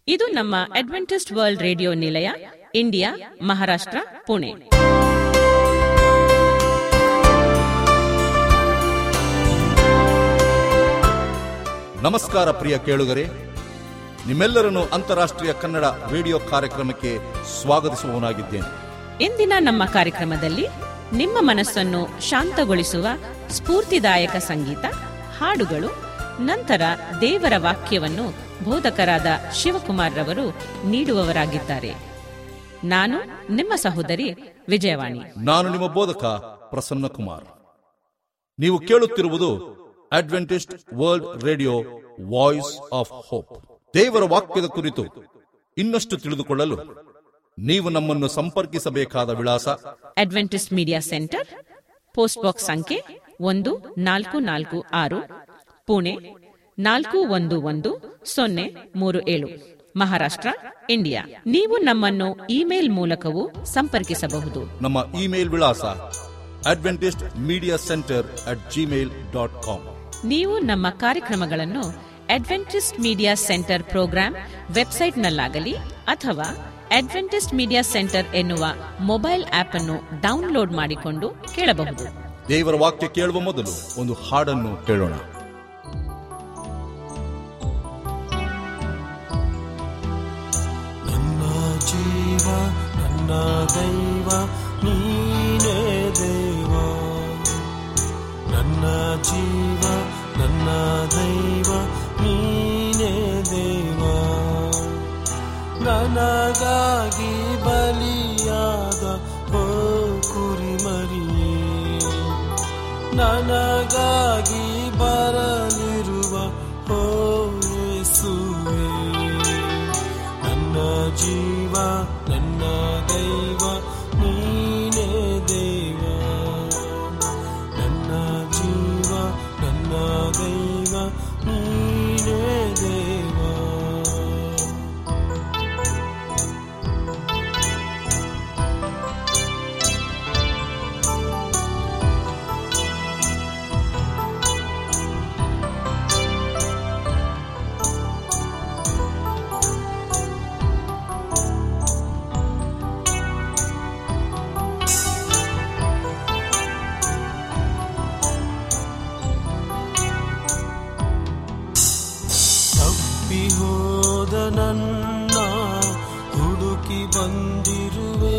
ಇದು ನಮ್ಮ Adventist world radio ನಿಲಯ ಇಂಡಿಯಾ ಮಹಾರಾಷ್ಟ್ರ ಪುಣೆ ನಮಸ್ಕಾರ ಪ್ರಿಯ ಕೇಳುಗರೆ ನಿಮ್ಮೆಲ್ಲರನ್ನು ಅಂತಾರಾಷ್ಟ್ರೀಯ ಕನ್ನಡ ರೇಡಿಯೋ ಕಾರ್ಯಕ್ರಮಕ್ಕೆ ಸ್ವಾಗತಿಸುವವನಾಗಿದ್ದೇನೆ ಇಂದಿನ ನಮ್ಮ ಕಾರ್ಯಕ್ರಮದಲ್ಲಿ ನಿಮ್ಮ ಮನಸ್ಸನ್ನು ಶಾಂತಗೊಳಿಸುವ ಸ್ಫೂರ್ತಿದಾಯಕ ಸಂಗೀತ ಹಾಡುಗಳು ನಂತರ ದೇವರ ವಾಕ್ಯವನ್ನು ಬೋಧಕರಾದ ಶಿವಕುಮಾರ್ ರವರು ನೀಡುವವರಾಗಿದ್ದಾರೆ ನಾನು ನಿಮ್ಮ ಸಹೋದರಿ ವಿಜಯವಾಣಿ ನಾನು ನಿಮ್ಮ ಬೋಧಕ ಪ್ರಸನ್ನ ಕುಮಾರ್ ನೀವು ಕೇಳುತ್ತಿರುವುದು Adventist world radio voice of hope ದೇವರ ವಾಕ್ಯದ ಕುರಿತು ಇನ್ನಷ್ಟು ತಿಳಿದುಕೊಳ್ಳಲು ನೀವು ನಮ್ಮನ್ನು ಸಂಪರ್ಕಿಸಬೇಕಾದ ವಿಳಾಸ Adventist media centre post box ಸಂಖ್ಯೆ ಒಂದು ನಾಲ್ಕು ನಾಲ್ಕು ಆರು ಪುಣೆ ನಾಲ್ಕು ಒಂದು ಒಂದು ಸೊನ್ನೆ ಮೂರು ಏಳು ಮಹಾರಾಷ್ಟ್ರ ಇಂಡಿಯಾ ನೀವು ನಮ್ಮನ್ನು ಇಮೇಲ್ ಮೂಲಕವೂ ಸಂಪರ್ಕಿಸಬಹುದು ನಮ್ಮ ಇಮೇಲ್ ವಿಳಾಸ Adventist media centre at Gmail dot com ನೀವು ನಮ್ಮ ಕಾರ್ಯಕ್ರಮಗಳನ್ನು ಅಡ್ವೆಂಟಿಸ್ಟ್ ಮೀಡಿಯಾ ಸೆಂಟರ್ ಪ್ರೋಗ್ರಾಂ ವೆಬ್ಸೈಟ್ನಲ್ಲಾಗಲಿ ಅಥವಾ ಅಡ್ವೆಂಟಿಸ್ಟ್ ಮೀಡಿಯಾ ಸೆಂಟರ್ ಎನ್ನುವ ಮೊಬೈಲ್ ಆಪ್ ಅನ್ನು ಡೌನ್ಲೋಡ್ ಮಾಡಿಕೊಂಡು ಕೇಳಬಹುದು ದೇವರ ವಾಕ್ಯ ಕೇಳುವ ಮೊದಲು ಒಂದು ಹಾಡನ್ನು ಕೇಳೋಣ ನನ್ನ ಜೀವ ನನ್ನ ದೈವ ನೀನೇ ದೇವ ನನ್ನ ಜೀವ ನನ್ನ ದೈವ ನೀನೇ ದೇವ ನನಗಾಗಿ ಬಲಿಯಾದ ಓ ಕುರಿಮರಿಯೇ ನನಗಾಗಿ ಬರಲಿರುವ ಓ ಯೇಸುವೇ ನನ್ನ ಜೀವ ನನ್ನ ದೈವ ನೀನೇ ದೇವ ನನ್ನ ಜೀವ ನನ್ನ ದೈವ ನೀನೇ ದೇವ ತಪ್ಪಿ ಹೋದ ನನ್ನ ಹುಡುಕಿ ಬಂದಿರುವೆ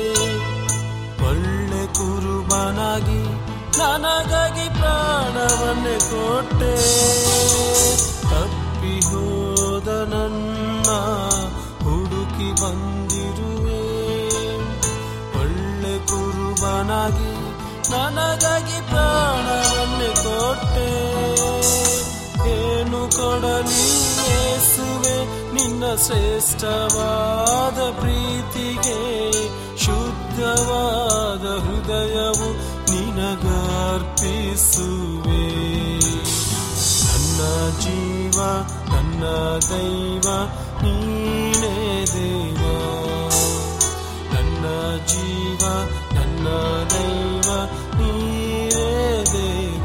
ಒಳ್ಳೆ ಕುರುಬನಾಗಿ ನನಗಾಗಿ ಪ್ರಾಣವನ್ನೇ ಕೊಟ್ಟೆ ತಪ್ಪಿ ಹೋದ ನನ್ನ ಹುಡುಕಿ ಬಂದಿರುವೆ ಒಳ್ಳೆ ಕುರುಬನಾಗಿ ನನಗಾಗಿ ಪ್ರಾಣವನ್ನೇ ಕೊಟ್ಟೆ ಏನು ಕೊಡಲಿ ಯೇಸುವೆ ನಿನ್ನ ಶ್ರೇಷ್ಠವಾದ ಪ್ರೀತಿಗೆ ಶುದ್ಧವಾದ ಹೃದಯವು ನಿನಗರ್ಪಿಸುವೆ ನನ್ನ ಜೀವ ನನ್ನ ದೈವ ನೀನೇ ದೇವ ನನ್ನ ಜೀವ ನನ್ನ ದೈವ ನೀನೇ ದೇವ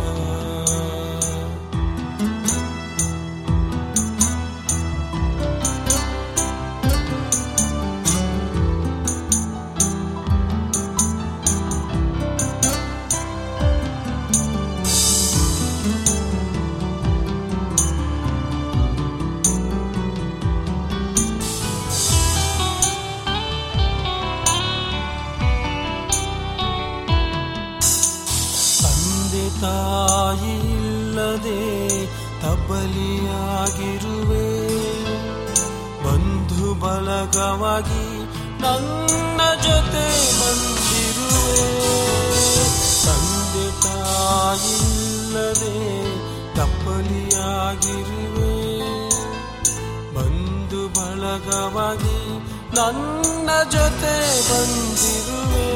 ತಂದೆ ತಾಯಿ ಇಲ್ಲದೆ ತಬ್ಬಲಿಯಾಗಿರುವೆ ಬಂಧು ಬಲಗವಾಗಿ ನನ್ನ ಜೊತೆ ಬಂದಿರುವೆ ತಂದೆ ತಾಯಿ ಇಲ್ಲದೆ ತಪ್ಪಲಿಯಾಗಿರುವೆ ಬಂಧು ಬಳಗವಾಗಿ ನನ್ನ ಜೊತೆ ಬಂದಿರುವೆ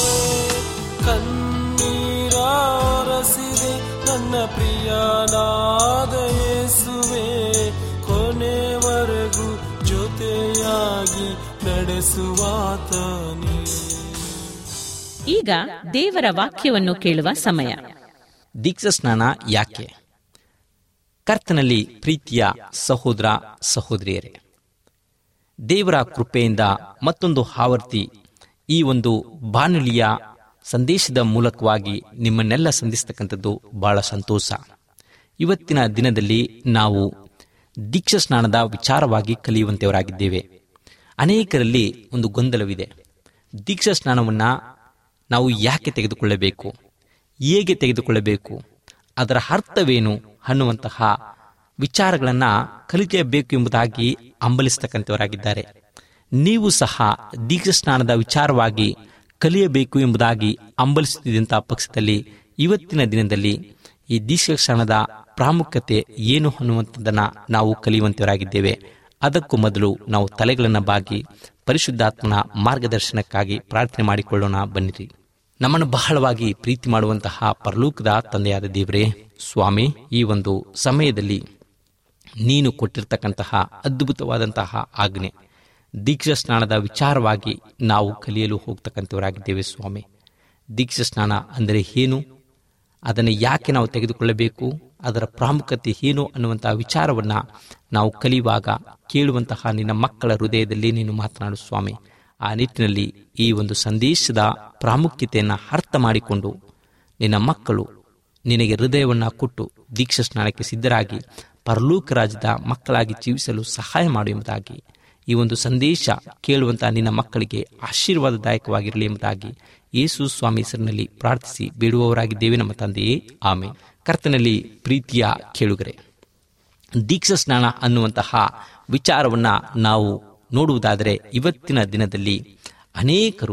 ಕಣ್ಣೀರಾರಸಿದೆ ನನ್ನ ಪ್ರಿಯನಾದ ಯೇಸುವೆ ಕೊನೆವರೆಗೂ ಜೊತೆಯಾಗಿ ನಡೆಸುವಾತನೇ ಈಗ ದೇವರ ವಾಕ್ಯವನ್ನು ಕೇಳುವ ಸಮಯ ದೀಕ್ಷಾ ಸ್ನಾನ ಯಾಕೆ ಕರ್ತನಲ್ಲಿ ಪ್ರೀತಿಯ ಸಹೋದರ ಸಹೋದರಿಯರೇ ದೇವರ ಕೃಪೆಯಿಂದ ಮತ್ತೊಂದು ಆವರ್ತಿ ಈ ಒಂದು ಬಾನುಲಿಯ ಸಂದೇಶದ ಮೂಲಕವಾಗಿ ನಿಮ್ಮನ್ನೆಲ್ಲ ಸಂಧಿಸ್ತಕ್ಕಂಥದ್ದು ಬಹಳ ಸಂತೋಷ ಇವತ್ತಿನ ದಿನದಲ್ಲಿ ನಾವು ದೀಕ್ಷಾ ಸ್ನಾನದ ವಿಚಾರವಾಗಿ ಕಲಿಯುವಂತೆಯವರಾಗಿದ್ದೇವೆ ಅನೇಕರಲ್ಲಿ ಒಂದು ಗೊಂದಲವಿದೆ ದೀಕ್ಷಾ ಸ್ನಾನವನ್ನು ನಾವು ಯಾಕೆ ತೆಗೆದುಕೊಳ್ಳಬೇಕು ಹೇಗೆ ತೆಗೆದುಕೊಳ್ಳಬೇಕು ಅದರ ಅರ್ಥವೇನು ಅನ್ನುವಂತಹ ವಿಚಾರಗಳನ್ನು ಕಲಿಯಬೇಕು ಎಂಬುದಾಗಿ ಹಂಬಲಿಸ್ತಕ್ಕಂಥವರಾಗಿದ್ದಾರೆ ನೀವು ಸಹ ದೀಕ್ಷಾ ಸ್ನಾನದ ವಿಚಾರವಾಗಿ ಕಲಿಯಬೇಕು ಎಂಬುದಾಗಿ ಹಂಬಲಿಸುತ್ತಿದ್ದಂತಹ ಪಕ್ಷದಲ್ಲಿ ಇವತ್ತಿನ ದಿನದಲ್ಲಿ ಈ ದೀಕ್ಷಾ ಸ್ನಾನದ ಪ್ರಾಮುಖ್ಯತೆ ಏನು ಅನ್ನುವಂಥದ್ದನ್ನು ನಾವು ಕಲಿಯುವಂತವರಾಗಿದ್ದೇವೆ ಅದಕ್ಕೂ ಮೊದಲು ನಾವು ತಲೆಗಳನ್ನು ಬಾಗಿ ಪರಿಶುದ್ಧಾತ್ಮನ ಮಾರ್ಗದರ್ಶನಕ್ಕಾಗಿ ಪ್ರಾರ್ಥನೆ ಮಾಡಿಕೊಳ್ಳೋಣ ಬನ್ನಿರಿ ನಮ್ಮನ್ನು ಬಹಳವಾಗಿ ಪ್ರೀತಿ ಮಾಡುವಂತಹ ಪರಲೋಕದ ತಂದೆಯಾದ ದೇವರೇ ಸ್ವಾಮಿ ಈ ಒಂದು ಸಮಯದಲ್ಲಿ ನೀನು ಕೊಟ್ಟಿರ್ತಕ್ಕಂತಹ ಅದ್ಭುತವಾದಂತಹ ಆಜ್ಞೆ ದೀಕ್ಷಾ ಸ್ನಾನದ ವಿಚಾರವಾಗಿ ನಾವು ಕಲಿಯಲು ಹೋಗ್ತಕ್ಕಂಥವರಾಗಿದ್ದೇವೆ ಸ್ವಾಮಿ ದೀಕ್ಷಾ ಸ್ನಾನ ಅಂದರೆ ಏನು ಅದನ್ನು ಯಾಕೆ ನಾವು ತೆಗೆದುಕೊಳ್ಳಬೇಕು ಅದರ ಪ್ರಾಮುಖ್ಯತೆ ಏನು ಅನ್ನುವಂತಹ ವಿಚಾರವನ್ನು ನಾವು ಕಲಿಯುವಾಗ ಕೇಳುವಂತಹ ನಿನ್ನ ಮಕ್ಕಳ ಹೃದಯದಲ್ಲಿ ನೀನು ಮಾತನಾಡು ಸ್ವಾಮಿ ಆ ನಿಟ್ಟಿನಲ್ಲಿ ಈ ಒಂದು ಸಂದೇಶದ ಪ್ರಾಮುಖ್ಯತೆಯನ್ನು ಅರ್ಥ ಮಾಡಿಕೊಂಡು ನಿನ್ನ ಮಕ್ಕಳು ನಿನಗೆ ಹೃದಯವನ್ನು ಕೊಟ್ಟು ದೀಕ್ಷಾ ಸ್ನಾನಕ್ಕೆ ಸಿದ್ಧರಾಗಿ ಪರಲೋಕ ರಾಜ್ಯದ ಮಕ್ಕಳಾಗಿ ಜೀವಿಸಲು ಸಹಾಯ ಮಾಡು ಎಂಬುದಾಗಿ ಈ ಒಂದು ಸಂದೇಶ ಕೇಳುವಂತಹ ನಿನ್ನ ಮಕ್ಕಳಿಗೆ ಆಶೀರ್ವಾದದಾಯಕವಾಗಿರಲಿ ಎಂಬುದಾಗಿ ಯೇಸು ಸ್ವಾಮಿ ಹೆಸರಿನಲ್ಲಿ ಪ್ರಾರ್ಥಿಸಿ ಬೇಡುವವರಾಗಿದ್ದೇವೆ ನಮ್ಮ ತಂದೆಯೇ ಆಮೆ ಕರ್ತನಲ್ಲಿ ಪ್ರೀತಿಯ ಕೇಳುಗರೆ ದೀಕ್ಷಾ ಸ್ನಾನ ಅನ್ನುವಂತಹ ವಿಚಾರವನ್ನು ನಾವು ನೋಡುವುದಾದರೆ ಇವತ್ತಿನ ದಿನದಲ್ಲಿ ಅನೇಕರು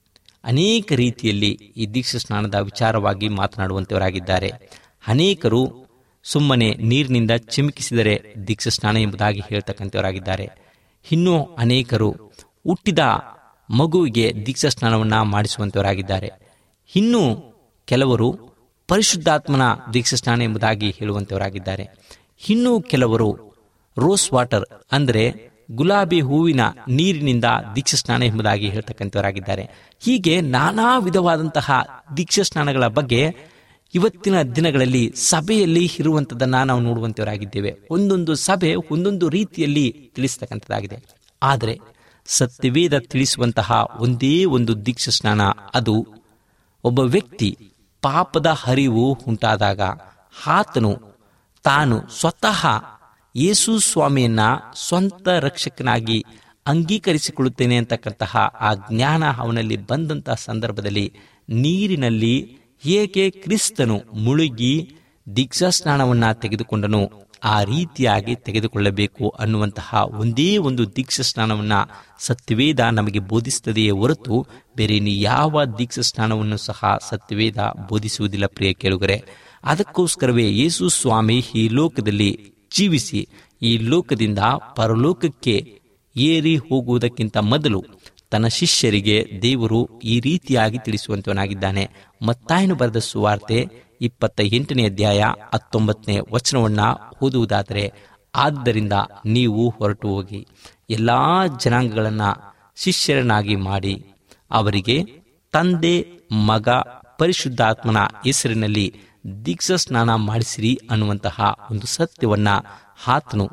ಅನೇಕ ರೀತಿಯಲ್ಲಿ ಈ ದೀಕ್ಷಾ ಸ್ನಾನದ ವಿಚಾರವಾಗಿ ಮಾತನಾಡುವಂತವರಾಗಿದ್ದಾರೆ ಅನೇಕರು ಸುಮ್ಮನೆ ನೀರಿನಿಂದ ಚಿಮುಕಿಸಿದರೆ ದೀಕ್ಷಾ ಸ್ನಾನ ಎಂಬುದಾಗಿ ಹೇಳ್ತಕ್ಕಂಥವರಾಗಿದ್ದಾರೆ ಇನ್ನೂ ಅನೇಕರು ಹುಟ್ಟಿದ ಮಗುವಿಗೆ ದೀಕ್ಷಾ ಸ್ನಾನವನ್ನು ಮಾಡಿಸುವಂತವರಾಗಿದ್ದಾರೆ ಇನ್ನೂ ಕೆಲವರು ಪರಿಶುದ್ಧಾತ್ಮನ ದೀಕ್ಷಾ ಸ್ನಾನ ಎಂಬುದಾಗಿ ಹೇಳುವಂತವರಾಗಿದ್ದಾರೆ ಇನ್ನೂ ಕೆಲವರು ರೋಸ್ ವಾಟರ್ ಅಂದರೆ ಗುಲಾಬಿ ಹೂವಿನ ನೀರಿನಿಂದ ದೀಕ್ಷಾ ಸ್ನಾನ ಎಂಬುದಾಗಿ ಹೇಳ್ತಕ್ಕಂಥವರಾಗಿದ್ದಾರೆ ಹೀಗೆ ನಾನಾ ವಿಧವಾದಂತಹ ದೀಕ್ಷಾ ಸ್ನಾನಗಳ ಬಗ್ಗೆ ಇವತ್ತಿನ ದಿನಗಳಲ್ಲಿ ಸಭೆಯಲ್ಲಿ ಇರುವಂಥದ್ದನ್ನು ನಾವು ನೋಡುವಂತವರಾಗಿದ್ದೇವೆ ಒಂದೊಂದು ಸಭೆ ಒಂದೊಂದು ರೀತಿಯಲ್ಲಿ ತಿಳಿಸ್ತಕ್ಕಂಥದ್ದಾಗಿದೆ ಆದರೆ ಸತ್ಯವೇದ ತಿಳಿಸುವಂತಹ ಒಂದೇ ಒಂದು ದೀಕ್ಷಾ ಸ್ನಾನ ಅದು ಒಬ್ಬ ವ್ಯಕ್ತಿ ಪಾಪದ ಹರಿವು ಉಂಟಾದಾಗ ಆತನು ತಾನು ಸ್ವತಃ ಯೇಸು ಸ್ವಾಮಿಯನ್ನ ಸ್ವಂತ ರಕ್ಷಕನಾಗಿ ಅಂಗೀಕರಿಸಿಕೊಳ್ಳುತ್ತೇನೆ ಅಂತಕ್ಕಂತಹ ಆ ಜ್ಞಾನ ಅವನಲ್ಲಿ ಬಂದಂತಹ ಸಂದರ್ಭದಲ್ಲಿ ನೀರಿನಲ್ಲಿ ಹೇಗೆ ಕ್ರಿಸ್ತನು ಮುಳುಗಿ ದೀಕ್ಷಾ ಸ್ನಾನವನ್ನ ತೆಗೆದುಕೊಂಡನು ಆ ರೀತಿಯಾಗಿ ತೆಗೆದುಕೊಳ್ಳಬೇಕು ಅನ್ನುವಂತಹ ಒಂದೇ ಒಂದು ದೀಕ್ಷಾ ಸ್ನಾನವನ್ನ ಸತ್ಯವೇದ ನಮಗೆ ಬೋಧಿಸುತ್ತದೆಯೇ ಹೊರತು ಬೇರೆ ಇನ್ನು ಯಾವ ದೀಕ್ಷಾ ಸ್ನಾನವನ್ನು ಸಹ ಸತ್ಯವೇದ ಬೋಧಿಸುವುದಿಲ್ಲ ಪ್ರಿಯ ಕೇಳುಗರೆ ಅದಕ್ಕೋಸ್ಕರವೇ ಯೇಸು ಸ್ವಾಮಿ ಈ ಲೋಕದಲ್ಲಿ ಜೀವಿಸಿ ಈ ಲೋಕದಿಂದ ಪರಲೋಕಕ್ಕೆ ಏರಿ ಹೋಗುವುದಕ್ಕಿಂತ ಮೊದಲು ತನ್ನ ಶಿಷ್ಯರಿಗೆ ದೇವರು ಈ ರೀತಿಯಾಗಿ ತಿಳಿಸುವಂತವನಾಗಿದ್ದಾನೆ ಮತ್ತಾಯನು ಬರೆದ ಸುವಾರ್ತೆ ಇಪ್ಪತ್ತ ಎಂಟನೇ ಅಧ್ಯಾಯ ಹತ್ತೊಂಬತ್ತನೇ ವಚನವನ್ನ ಓದುವುದಾದರೆ ಆದ್ದರಿಂದ ನೀವು ಹೊರಟು ಹೋಗಿ ಎಲ್ಲಾ ಜನಾಂಗಗಳನ್ನ ಶಿಷ್ಯರನ್ನಾಗಿ ಮಾಡಿ ಅವರಿಗೆ ತಂದೆ ಮಗ ಪರಿಶುದ್ಧಾತ್ಮನ ಹೆಸರಿನಲ್ಲಿ ದೀಕ್ಷಾ ಸ್ನಾನ ಮಾಡಿಸಿರಿ ಅನ್ನುವಂತಹ ಒಂದು ಸತ್ಯವನ್ನ ಆತನು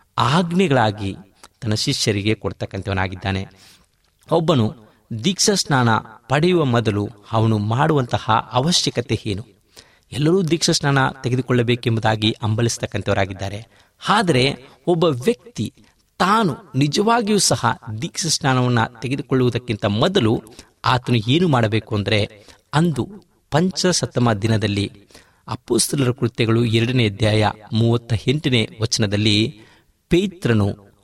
ಆಜ್ಞೆಗಳಾಗಿ ತನ್ನ ಶಿಷ್ಯರಿಗೆ ಕೊಡ್ತಕ್ಕಂಥವನಾಗಿದ್ದಾನೆ ಒಬ್ಬನು ದೀಕ್ಷಾ ಸ್ನಾನ ಪಡೆಯುವ ಮೊದಲು ಅವನು ಮಾಡುವಂತಹ ಅವಶ್ಯಕತೆ ಏನು ಎಲ್ಲರೂ ದೀಕ್ಷಾ ಸ್ನಾನ ತೆಗೆದುಕೊಳ್ಳಬೇಕೆಂಬುದಾಗಿ ಹಂಬಲಿಸ್ತಕ್ಕಂಥವರಾಗಿದ್ದಾರೆ ಆದರೆ ಒಬ್ಬ ವ್ಯಕ್ತಿ ತಾನು ನಿಜವಾಗಿಯೂ ಸಹ ದೀಕ್ಷಾ ಸ್ನಾನವನ್ನು ತೆಗೆದುಕೊಳ್ಳುವುದಕ್ಕಿಂತ ಮೊದಲು ಆತನು ಏನು ಮಾಡಬೇಕು ಅಂದರೆ ಅಂದು ಪಂಚಸತ್ತಮ ದಿನದಲ್ಲಿ ಅಪ್ಪುಸ್ತಲರ ಕೃತ್ಯಗಳು ಎರಡನೇ ಅಧ್ಯಾಯ ಮೂವತ್ತ ಎಂಟನೇ ವಚನದಲ್ಲಿ ಪೇತ್ರನು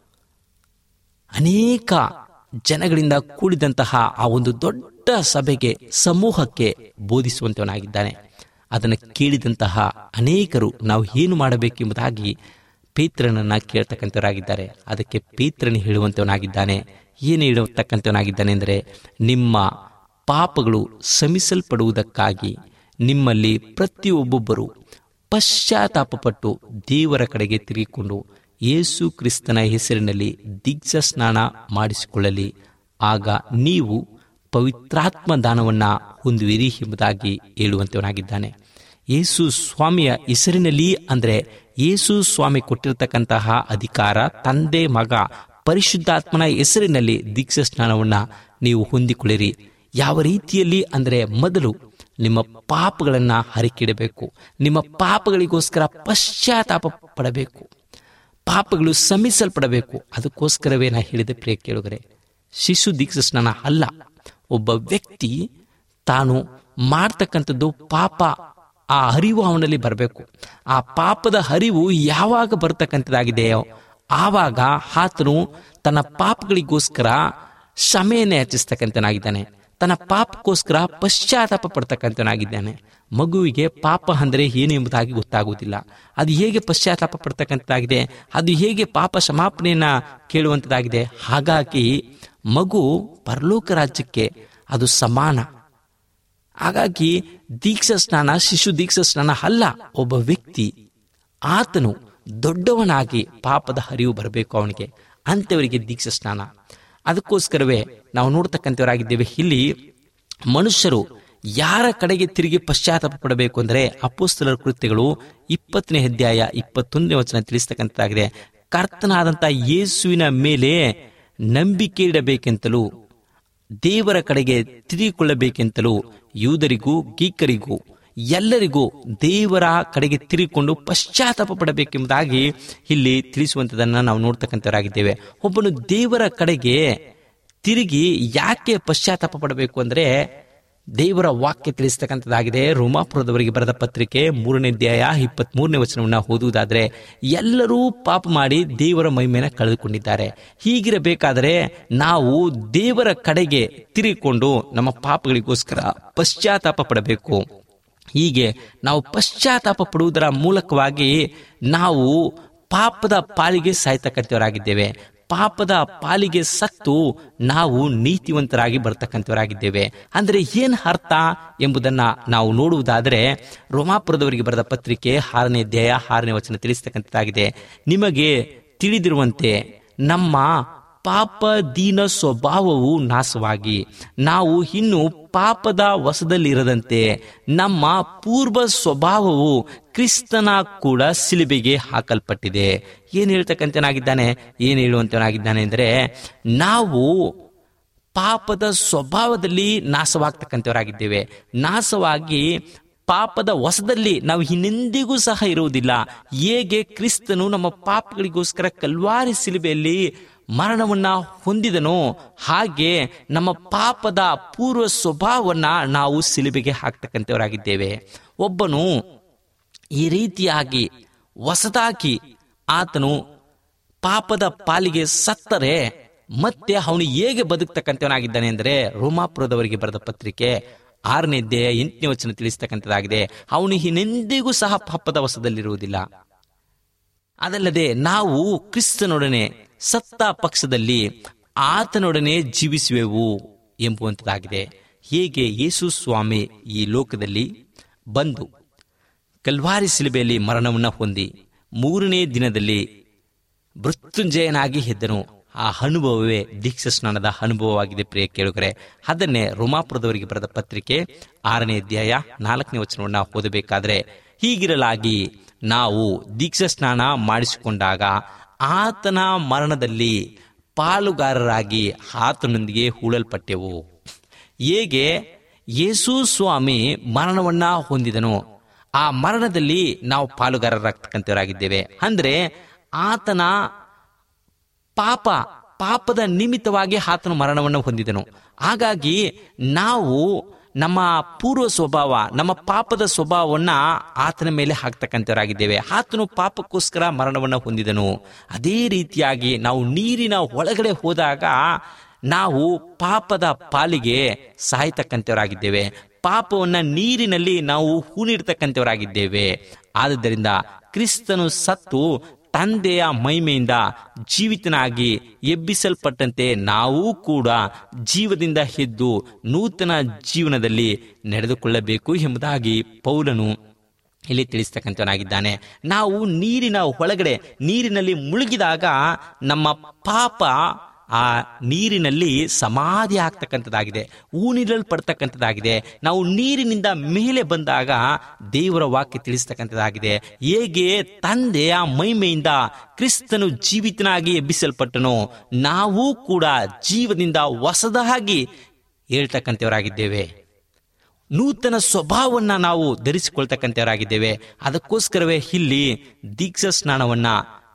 ಅನೇಕ ಜನಗಳಿಂದ ಕೂಡಿದಂತಹ ಆ ಒಂದು ದೊಡ್ಡ ಸಭೆಗೆ ಸಮೂಹಕ್ಕೆ ಬೋಧಿಸುವಂತವನಾಗಿದ್ದಾನೆ ಅದನ್ನು ಕೇಳಿದಂತಹ ಅನೇಕರು ನಾವು ಏನು ಮಾಡಬೇಕೆಂಬುದಾಗಿ ಪೇತ್ರನನ್ನ ಕೇಳ್ತಕ್ಕಂಥವರಾಗಿದ್ದಾರೆ ಅದಕ್ಕೆ ಪೇತ್ರನು ಹೇಳುವಂತವನಾಗಿದ್ದಾನೆ ಏನು ಹೇಳುತ್ತಕ್ಕಂಥವನಾಗಿದ್ದಾನೆ ಅಂದರೆ ನಿಮ್ಮ ಪಾಪಗಳು ಶಮಿಸಲ್ಪಡುವುದಕ್ಕಾಗಿ ನಿಮ್ಮಲ್ಲಿ ಪ್ರತಿಯೊಬ್ಬೊಬ್ಬರು ಪಶ್ಚಾತ್ತಾಪಪಟ್ಟು ದೇವರ ಕಡೆಗೆ ತಿರುಗಿಕೊಂಡು ಯೇಸು ಕ್ರಿಸ್ತನ ಹೆಸರಿನಲ್ಲಿ ದೀಕ್ಷಾ ಸ್ನಾನ ಮಾಡಿಸಿಕೊಳ್ಳಲಿ ಆಗ ನೀವು ಪವಿತ್ರಾತ್ಮ ದಾನವನ್ನ ಹೊಂದುವಿರಿ ಎಂಬುದಾಗಿ ಹೇಳುವಂತವನಾಗಿದ್ದಾನೆ ಯೇಸು ಸ್ವಾಮಿಯ ಹೆಸರಿನಲ್ಲಿ ಅಂದರೆ ಯೇಸು ಸ್ವಾಮಿ ಕೊಟ್ಟಿರತಕ್ಕಂತಹ ಅಧಿಕಾರ ತಂದೆ ಮಗ ಪರಿಶುದ್ಧಾತ್ಮನ ಹೆಸರಿನಲ್ಲಿ ದೀಕ್ಷಾ ಸ್ನಾನವನ್ನ ನೀವು ಹೊಂದಿಕೊಳ್ಳಿರಿ ಯಾವ ರೀತಿಯಲ್ಲಿ ಅಂದರೆ ಮೊದಲು ನಿಮ್ಮ ಪಾಪಗಳನ್ನ ಹರಿಕಿಡಬೇಕು ನಿಮ್ಮ ಪಾಪಗಳಿಗೋಸ್ಕರ ಪಶ್ಚಾತ್ತಾಪ ಪಡಬೇಕು ಪಾಪಗಳು ಸಮಿಸಲ್ಪಡಬೇಕು ಅದಕ್ಕೋಸ್ಕರವೇ ನಾ ಹೇಳಿದ ಪ್ರಿಯ ಕೇಳುಗರೆ ಶಿಶು ದೀಕ್ಷಾ ಸ್ನಾನ ಅಲ್ಲ ಒಬ್ಬ ವ್ಯಕ್ತಿ ತಾನು ಮಾಡ್ತಕ್ಕಂಥದ್ದು ಪಾಪ ಆ ಹರಿವು ಅವನಲ್ಲಿ ಬರಬೇಕು ಆ ಪಾಪದ ಹರಿವು ಯಾವಾಗ ಬರ್ತಕ್ಕಂಥದ್ದಾಗಿದೆಯೋ ಆವಾಗ ಆತನು ತನ್ನ ಪಾಪಗಳಿಗೋಸ್ಕರ ಕ್ಷಮೆಯನ್ನು ಯಾಚಿಸ್ತಕ್ಕಂಥನಾಗಿದ್ದಾನೆ ತನ್ನ ಪಾಪಕ್ಕೋಸ್ಕರ ಪಶ್ಚಾತ್ತಾಪ ಪಡ್ತಕ್ಕಂಥನಾಗಿದ್ದಾನೆ ಮಗುವಿಗೆ ಪಾಪ ಅಂದರೆ ಏನು ಎಂಬುದಾಗಿ ಗೊತ್ತಾಗುವುದಿಲ್ಲ ಅದು ಹೇಗೆ ಪಶ್ಚಾತ್ತಾಪ ಪಡ್ತಕ್ಕಂಥದ್ದಾಗಿದೆ ಅದು ಹೇಗೆ ಪಾಪ ಕ್ಷಮಾಪಣೆಯನ್ನ ಕೇಳುವಂಥದ್ದಾಗಿದೆ ಹಾಗಾಗಿ ಮಗು ಪರಲೋಕ ರಾಜ್ಯಕ್ಕೆ ಅದು ಸಮಾನ ಹಾಗಾಗಿ ದೀಕ್ಷಾ ಸ್ನಾನ ಶಿಶು ದೀಕ್ಷಾ ಸ್ನಾನ ಅಲ್ಲ ಒಬ್ಬ ವ್ಯಕ್ತಿ ಆತನು ದೊಡ್ಡವನಾಗಿ ಪಾಪದ ಹರಿವು ಬರಬೇಕು ಅವನಿಗೆ ಅಂಥವರಿಗೆ ದೀಕ್ಷಾ ಸ್ನಾನ ಅದಕ್ಕೋಸ್ಕರವೇ ನಾವು ನೋಡ್ತಕ್ಕಂಥವರಾಗಿದ್ದೇವೆ ಇಲ್ಲಿ ಮನುಷ್ಯರು ಯಾರ ಕಡೆಗೆ ತಿರುಗಿ ಪಶ್ಚಾತ್ತಾಪ ಪಡಬೇಕು ಅಂದರೆ ಅಪೋಸ್ತಲರ ಕೃತ್ಯಗಳು ಇಪ್ಪತ್ತನೇ ಅಧ್ಯಾಯ ಇಪ್ಪತ್ತೊಂದನೇ ವಚನ ತಿಳಿಸ್ತಕ್ಕಂಥದ್ದಾಗಿದೆ ಕರ್ತನಾದಂಥ ಯೇಸುವಿನ ಮೇಲೆ ನಂಬಿಕೆ ಇಡಬೇಕೆಂತಲೂ ದೇವರ ಕಡೆಗೆ ತಿರುಗಿಕೊಳ್ಳಬೇಕೆಂತಲೂ ಯೂದರಿಗೂ ಗೀಕರಿಗೂ ಎಲ್ಲರಿಗೂ ದೇವರ ಕಡೆಗೆ ತಿರುಗಿಕೊಂಡು ಪಶ್ಚಾತ್ತಾಪ ಪಡಬೇಕೆಂಬುದಾಗಿ ಇಲ್ಲಿ ತಿಳಿಸುವಂಥದ್ದನ್ನು ನಾವು ನೋಡ್ತಕ್ಕಂಥವರಾಗಿದ್ದೇವೆ ಒಬ್ಬನು ದೇವರ ಕಡೆಗೆ ತಿರುಗಿ ಯಾಕೆ ಪಶ್ಚಾತ್ತಾಪ ಪಡಬೇಕು ಅಂದರೆ ದೇವರ ವಾಕ್ಯ ತಿಳಿಸ್ತಕ್ಕಂಥದ್ದಾಗಿದೆ ರೋಮಾಪುರದವರಿಗೆ ಬರೆದ ಪತ್ರಿಕೆ ಮೂರನೇ ಅಧ್ಯಾಯ ಇಪ್ಪತ್ತ್ ಮೂರನೇ ವಚನವನ್ನು ಓದುವುದಾದರೆ ಎಲ್ಲರೂ ಪಾಪ ಮಾಡಿ ದೇವರ ಮಹಿಮೆನ ಕಳೆದುಕೊಂಡಿದ್ದಾರೆ ಹೀಗಿರಬೇಕಾದರೆ ನಾವು ದೇವರ ಕಡೆಗೆ ತಿರುಗಿಕೊಂಡು ನಮ್ಮ ಪಾಪಗಳಿಗೋಸ್ಕರ ಪಶ್ಚಾತ್ತಾಪ ಪಡಬೇಕು ಹೀಗೆ ನಾವು ಪಶ್ಚಾತ್ತಾಪ ಪಡುವುದರ ಮೂಲಕವಾಗಿ ನಾವು ಪಾಪದ ಪಾಲಿಗೆ ಸಾಯ್ತಕ್ಕಂಥವರಾಗಿದ್ದೇವೆ ಪಾಪದ ಪಾಲಿಗೆ ಸತ್ತು ನಾವು ನೀತಿವಂತರಾಗಿ ಬರ್ತಕ್ಕಂಥವರಾಗಿದ್ದೇವೆ ಅಂದರೆ ಏನು ಅರ್ಥ ಎಂಬುದನ್ನ ನಾವು ನೋಡುವುದಾದರೆ ರೋಮಾಪುರದವರಿಗೆ ಬರೆದ ಪತ್ರಿಕೆ ಆರನೇ ಅಧ್ಯಾಯ ಆರನೇ ವಚನ ತಿಳಿಸ್ತಕ್ಕಂಥದ್ದಾಗಿದೆ ನಿಮಗೆ ತಿಳಿದಿರುವಂತೆ ನಮ್ಮ ಪಾಪ ದೀನ ಸ್ವಭಾವವು ನಾಶವಾಗಿ ನಾವು ಇನ್ನು ಪಾಪದ ವಶದಲ್ಲಿರದಂತೆ ನಮ್ಮ ಪೂರ್ವ ಸ್ವಭಾವವು ಕ್ರಿಸ್ತನ ಕೂಡ ಸಿಲುಬೆಗೆ ಹಾಕಲ್ಪಟ್ಟಿದೆ ಏನು ಹೇಳ್ತಕ್ಕಂಥನಾಗಿದ್ದಾನೆ ಏನು ಹೇಳುವಂತನಾಗಿದ್ದಾನೆ ಅಂದರೆ ನಾವು ಪಾಪದ ಸ್ವಭಾವದಲ್ಲಿ ನಾಶವಾಗ್ತಕ್ಕಂಥವರಾಗಿದ್ದೇವೆ ನಾಶವಾಗಿ ಪಾಪದ ವಶದಲ್ಲಿ ನಾವು ಇನ್ನೆಂದಿಗೂ ಸಹ ಇರುವುದಿಲ್ಲ ಹೇಗೆ ಕ್ರಿಸ್ತನು ನಮ್ಮ ಪಾಪಗಳಿಗೋಸ್ಕರ ಕಲ್ವಾರಿ ಸಿಲುಬೆಯಲ್ಲಿ ಮರಣವನ್ನ ಹೊಂದಿದನೋ ಹಾಗೆ ನಮ್ಮ ಪಾಪದ ಪೂರ್ವ ಸ್ವಭಾವವನ್ನ ನಾವು ಸಿಲುಬೆಗೆ ಹಾಕ್ತಕ್ಕಂಥವರಾಗಿದ್ದೇವೆ ಒಬ್ಬನು ಈ ರೀತಿಯಾಗಿ ಹೊಸದಾಗಿ ಆತನು ಪಾಪದ ಪಾಲಿಗೆ ಸತ್ತರೆ ಮತ್ತೆ ಅವನು ಹೇಗೆ ಬದುಕ್ತಕ್ಕಂಥವನಾಗಿದ್ದಾನೆ ಅಂದರೆ ರೋಮಾಪುರದವರಿಗೆ ಬರೆದ ಪತ್ರಿಕೆ ಆರನೇ ಅಧ್ಯಾಯ ಎಂಟನೇ ವಚನ ತಿಳಿಸ್ತಕ್ಕಂಥದ್ದಾಗಿದೆ ಅವನು ಇನ್ನೆಂದಿಗೂ ಸಹ ಪಾಪದ ವಶದಲ್ಲಿರುವುದಿಲ್ಲ ಅದಲ್ಲದೆ ನಾವು ಕ್ರಿಸ್ತನೊಡನೆ ಸತ್ತ ಪಕ್ಷದಲ್ಲಿ ಆತನೊಡನೆ ಜೀವಿಸುವೆವು ಎಂಬುವಂಥದ್ದಾಗಿದೆ ಹೇಗೆ ಯೇಸು ಸ್ವಾಮಿ ಈ ಲೋಕದಲ್ಲಿ ಬಂದು ಕಲ್ವಾರಿ ಸಿಲುಬೆಯಲ್ಲಿ ಮರಣವನ್ನು ಹೊಂದಿ ಮೂರನೇ ದಿನದಲ್ಲಿ ಮೃತ್ಯುಂಜಯನಾಗಿ ಎದ್ದನು ಆ ಅನುಭವವೇ ದೀಕ್ಷಾ ಸ್ನಾನದ ಅನುಭವವಾಗಿದೆ ಪ್ರಿಯ ಕೇಳುಗರೆ ಅದನ್ನೇ ರೋಮಾಪುರದವರಿಗೆ ಬರೆದ ಪತ್ರಿಕೆ ಆರನೇ ಅಧ್ಯಾಯ ನಾಲ್ಕನೇ ವಚನವನ್ನು ಓದಬೇಕಾದ್ರೆ ಹೀಗಿರಲಾಗಿ ನಾವು ದೀಕ್ಷಾ ಸ್ನಾನ ಮಾಡಿಸಿಕೊಂಡಾಗ ಆತನ ಮರಣದಲ್ಲಿ ಪಾಲುಗಾರರಾಗಿ ಆತನೊಂದಿಗೆ ಹೂಳಲ್ಪಟ್ಟೆವು ಹೇಗೆ ಯೇಸು ಸ್ವಾಮಿ ಮರಣವನ್ನ ಹೊಂದಿದನು ಆ ಮರಣದಲ್ಲಿ ನಾವು ಪಾಲುಗಾರರಾಗ್ತಕ್ಕಂಥವರಾಗಿದ್ದೇವೆ ಅಂದ್ರೆ ಆತನ ಪಾಪ ಪಾಪದ ನಿಮಿತ್ತವಾಗಿ ಆತನು ಮರಣವನ್ನು ಹೊಂದಿದನು ಹಾಗಾಗಿ ನಾವು ನಮ್ಮ ಪೂರ್ವ ಸ್ವಭಾವ ನಮ್ಮ ಪಾಪದ ಸ್ವಭಾವವನ್ನ ಆತನ ಮೇಲೆ ಹಾಕ್ತಕ್ಕಂಥವರಾಗಿದ್ದೇವೆ ಆತನು ಪಾಪಕ್ಕೋಸ್ಕರ ಮರಣವನ್ನು ಹೊಂದಿದನು ಅದೇ ರೀತಿಯಾಗಿ ನಾವು ನೀರಿನ ಒಳಗಡೆ ಹೋದಾಗ ನಾವು ಪಾಪದ ಪಾಲಿಗೆ ಸಾಯ್ತಕ್ಕಂಥವರಾಗಿದ್ದೇವೆ ಪಾಪವನ್ನ ನೀರಿನಲ್ಲಿ ನಾವು ಹೂಣಿಡ್ತಕ್ಕಂಥವರಾಗಿದ್ದೇವೆ ಆದುದರಿಂದ ಕ್ರಿಸ್ತನು ಸತ್ತು ತಂದೆಯ ಮಹಿಮೆಯಿಂದ ಜೀವಿತನಾಗಿ ಎಬ್ಬಿಸಲ್ಪಟ್ಟಂತೆ ನಾವು ಕೂಡ ಜೀವದಿಂದ ಎದ್ದು ನೂತನ ಜೀವನದಲ್ಲಿ ನಡೆದುಕೊಳ್ಳಬೇಕು ಎಂಬುದಾಗಿ ಪೌಲನು ಇಲ್ಲಿ ತಿಳಿಸ್ತಕ್ಕಂಥವನಾಗಿದ್ದಾನೆ ನಾವು ನೀರಿನ ಒಳಗಡೆ ನೀರಿನಲ್ಲಿ ಮುಳುಗಿದಾಗ ನಮ್ಮ ಪಾಪ ಆ ನೀರಿನಲ್ಲಿ ಸಮಾಧಿ ಆಗ್ತಕ್ಕಂಥದ್ದಾಗಿದೆ ಊನಿಡಲ್ಪಡ್ತಕ್ಕಂಥದ್ದಾಗಿದೆ ನಾವು ನೀರಿನಿಂದ ಮೇಲೆ ಬಂದಾಗ ದೇವರ ವಾಕ್ಯ ತಿಳಿಸ್ತಕ್ಕಂಥದ್ದಾಗಿದೆ ಹೇಗೆ ತಂದೆ ಆ ಮಹಿಮೆಯಿಂದ ಕ್ರಿಸ್ತನು ಜೀವಿತನಾಗಿ ಎಬ್ಬಿಸಲ್ಪಟ್ಟನು ನಾವು ಕೂಡ ಜೀವದಿಂದ ಹೊಸದಾಗಿ ಹೇಳ್ತಕ್ಕಂಥವರಾಗಿದ್ದೇವೆ ನೂತನ ಸ್ವಭಾವವನ್ನ ನಾವು ಧರಿಸಿಕೊಳ್ತಕ್ಕಂಥವರಾಗಿದ್ದೇವೆ ಅದಕ್ಕೋಸ್ಕರವೇ ಇಲ್ಲಿ ದೀಕ್ಷಾ ಸ್ನಾನವನ್ನ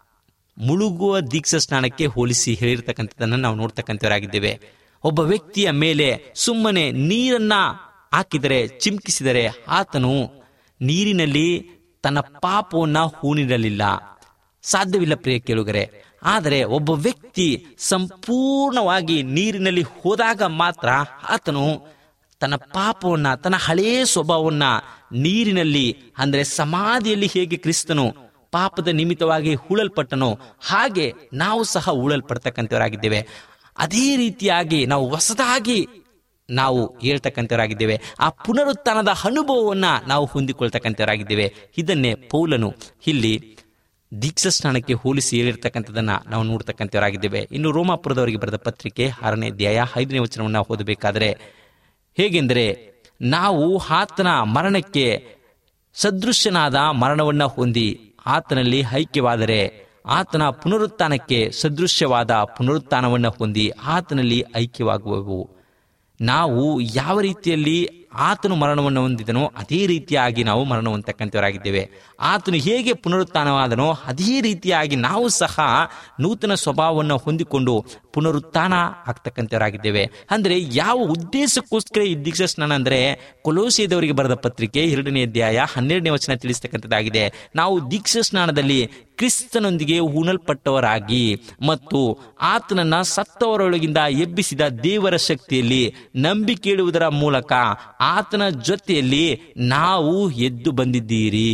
ಮುಳುಗುವ ದೀಕ್ಷಾ ಸ್ನಾನಕ್ಕೆ ಹೋಲಿಸಿ ಹೇಳಿರ್ತಕ್ಕಂಥದ್ದನ್ನು ನಾವು ನೋಡ್ತಕ್ಕಂಥವರಾಗಿದ್ದೇವೆ ಒಬ್ಬ ವ್ಯಕ್ತಿಯ ಮೇಲೆ ಸುಮ್ಮನೆ ನೀರನ್ನ ಹಾಕಿದರೆ ಚಿಮ್ಕಿಸಿದರೆ ಆತನು ನೀರಿನಲ್ಲಿ ತನ್ನ ಪಾಪವನ್ನ ಹೂಣಿರಲಿಲ್ಲ ಸಾಧ್ಯವಿಲ್ಲ ಪ್ರಿಯ ಕೇಳುಗರೆ ಆದರೆ ಒಬ್ಬ ವ್ಯಕ್ತಿ ಸಂಪೂರ್ಣವಾಗಿ ನೀರಿನಲ್ಲಿ ಹೋದಾಗ ಮಾತ್ರ ಆತನು ತನ್ನ ಪಾಪವನ್ನ ತನ್ನ ಹಳೆಯ ಸ್ವಭಾವವನ್ನ ನೀರಿನಲ್ಲಿ ಅಂದ್ರೆ ಸಮಾಧಿಯಲ್ಲಿ ಹೇಗೆ ಕ್ರಿಸ್ತನು ಪಾಪದ ನಿಮಿತ್ತವಾಗಿ ಹೂಳಲ್ಪಟ್ಟನೋ ಹಾಗೆ ನಾವು ಸಹ ಹೂಳಲ್ಪಡ್ತಕ್ಕಂಥವರಾಗಿದ್ದೇವೆ ಅದೇ ರೀತಿಯಾಗಿ ನಾವು ಹೊಸದಾಗಿ ನಾವು ಹೇಳ್ತಕ್ಕಂಥವರಾಗಿದ್ದೇವೆ ಆ ಪುನರುತ್ಥಾನದ ಅನುಭವವನ್ನ ನಾವು ಹೊಂದಿಕೊಳ್ತಕ್ಕಂಥವರಾಗಿದ್ದೇವೆ ಇದನ್ನೇ ಪೌಲನು ಇಲ್ಲಿ ದೀಕ್ಷಾ ಸ್ನಾನಕ್ಕೆ ಹೋಲಿಸಿ ಹೇಳಿರ್ತಕ್ಕಂಥದ್ದನ್ನ ನಾವು ನೋಡ್ತಕ್ಕಂಥವರಾಗಿದ್ದೇವೆ ಇನ್ನು ರೋಮಾಪುರದವರಿಗೆ ಬರೆದ ಪತ್ರಿಕೆ ಆರನೇ ಅಧ್ಯಾಯ ಐದನೇ ವಚನವನ್ನ ಓದಬೇಕಾದ್ರೆ ಹೇಗೆಂದರೆ ನಾವು ಆತನ ಮರಣಕ್ಕೆ ಸದೃಶ್ಯನಾದ ಮರಣವನ್ನ ಹೊಂದಿ ಆತನಲ್ಲಿ ಐಕ್ಯವಾದರೆ ಆತನ ಪುನರುತ್ಥಾನಕ್ಕೆ ಸದೃಶ್ಯವಾದ ಪುನರುತ್ಥಾನವನ್ನ ಹೊಂದಿ ಆತನಲ್ಲಿ ಐಕ್ಯವಾಗುವೆವು ನಾವು ಯಾವ ರೀತಿಯಲ್ಲಿ ಆತನು ಮರಣವನ್ನು ಹೊಂದಿದನೋ ಅದೇ ರೀತಿಯಾಗಿ ನಾವು ಮರಣ ಹೊಂದತಕ್ಕಂಥವರಾಗಿದ್ದೇವೆ ಆತನು ಹೇಗೆ ಪುನರುತ್ಥಾನವಾದನೋ ಅದೇ ರೀತಿಯಾಗಿ ನಾವು ಸಹ ನೂತನ ಸ್ವಭಾವವನ್ನು ಹೊಂದಿಕೊಂಡು ಪುನರುತ್ಥಾನ ಆಗ್ತಕ್ಕಂಥವರಾಗಿದ್ದೇವೆ ಅಂದ್ರೆ ಯಾವ ಉದ್ದೇಶಕ್ಕೋಸ್ಕರ ಈ ದೀಕ್ಷಾ ಸ್ನಾನ ಅಂದ್ರೆ ಕೊಲೋಸಿಯದವರಿಗೆ ಬರೆದ ಪತ್ರಿಕೆ ಎರಡನೇ ಅಧ್ಯಾಯ ಹನ್ನೆರಡನೇ ವಚನ ತಿಳಿಸ್ತಕ್ಕಂಥದ್ದಾಗಿದೆ ನಾವು ದೀಕ್ಷಾ ಸ್ನಾನದಲ್ಲಿ ಕ್ರಿಸ್ತನೊಂದಿಗೆ ಉಣಲ್ಪಟ್ಟವರಾಗಿ ಮತ್ತು ಆತನನ್ನ ಸತ್ತವರೊಳಗಿಂದ ಎಬ್ಬಿಸಿದ ದೇವರ ಶಕ್ತಿಯಲ್ಲಿ ನಂಬಿಕೆ ಮೂಲಕ ಆತನ ಜೊತೆಯಲ್ಲಿ ನಾವು ಎದ್ದು ಬಂದಿದ್ದೀರಿ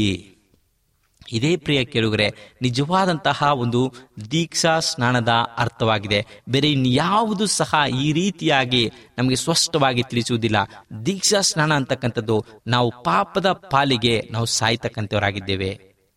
ಇದೇ ಪ್ರಿಯ ಕೇಳುಗರೆ ನಿಜವಾದಂತಹ ಒಂದು ದೀಕ್ಷಾ ಸ್ನಾನದ ಅರ್ಥವಾಗಿದೆ ಬೇರೆ ಇನ್ಯಾವುದು ಸಹ ಈ ರೀತಿಯಾಗಿ ನಮಗೆ ಸ್ಪಷ್ಟವಾಗಿ ತಿಳಿಸುವುದಿಲ್ಲ ದೀಕ್ಷಾ ಸ್ನಾನ ಅಂತಕ್ಕಂಥದ್ದು ನಾವು ಪಾಪದ ಪಾಲಿಗೆ ನಾವು ಸಾಯ್ತಕ್ಕಂಥವರಾಗಿದ್ದೇವೆ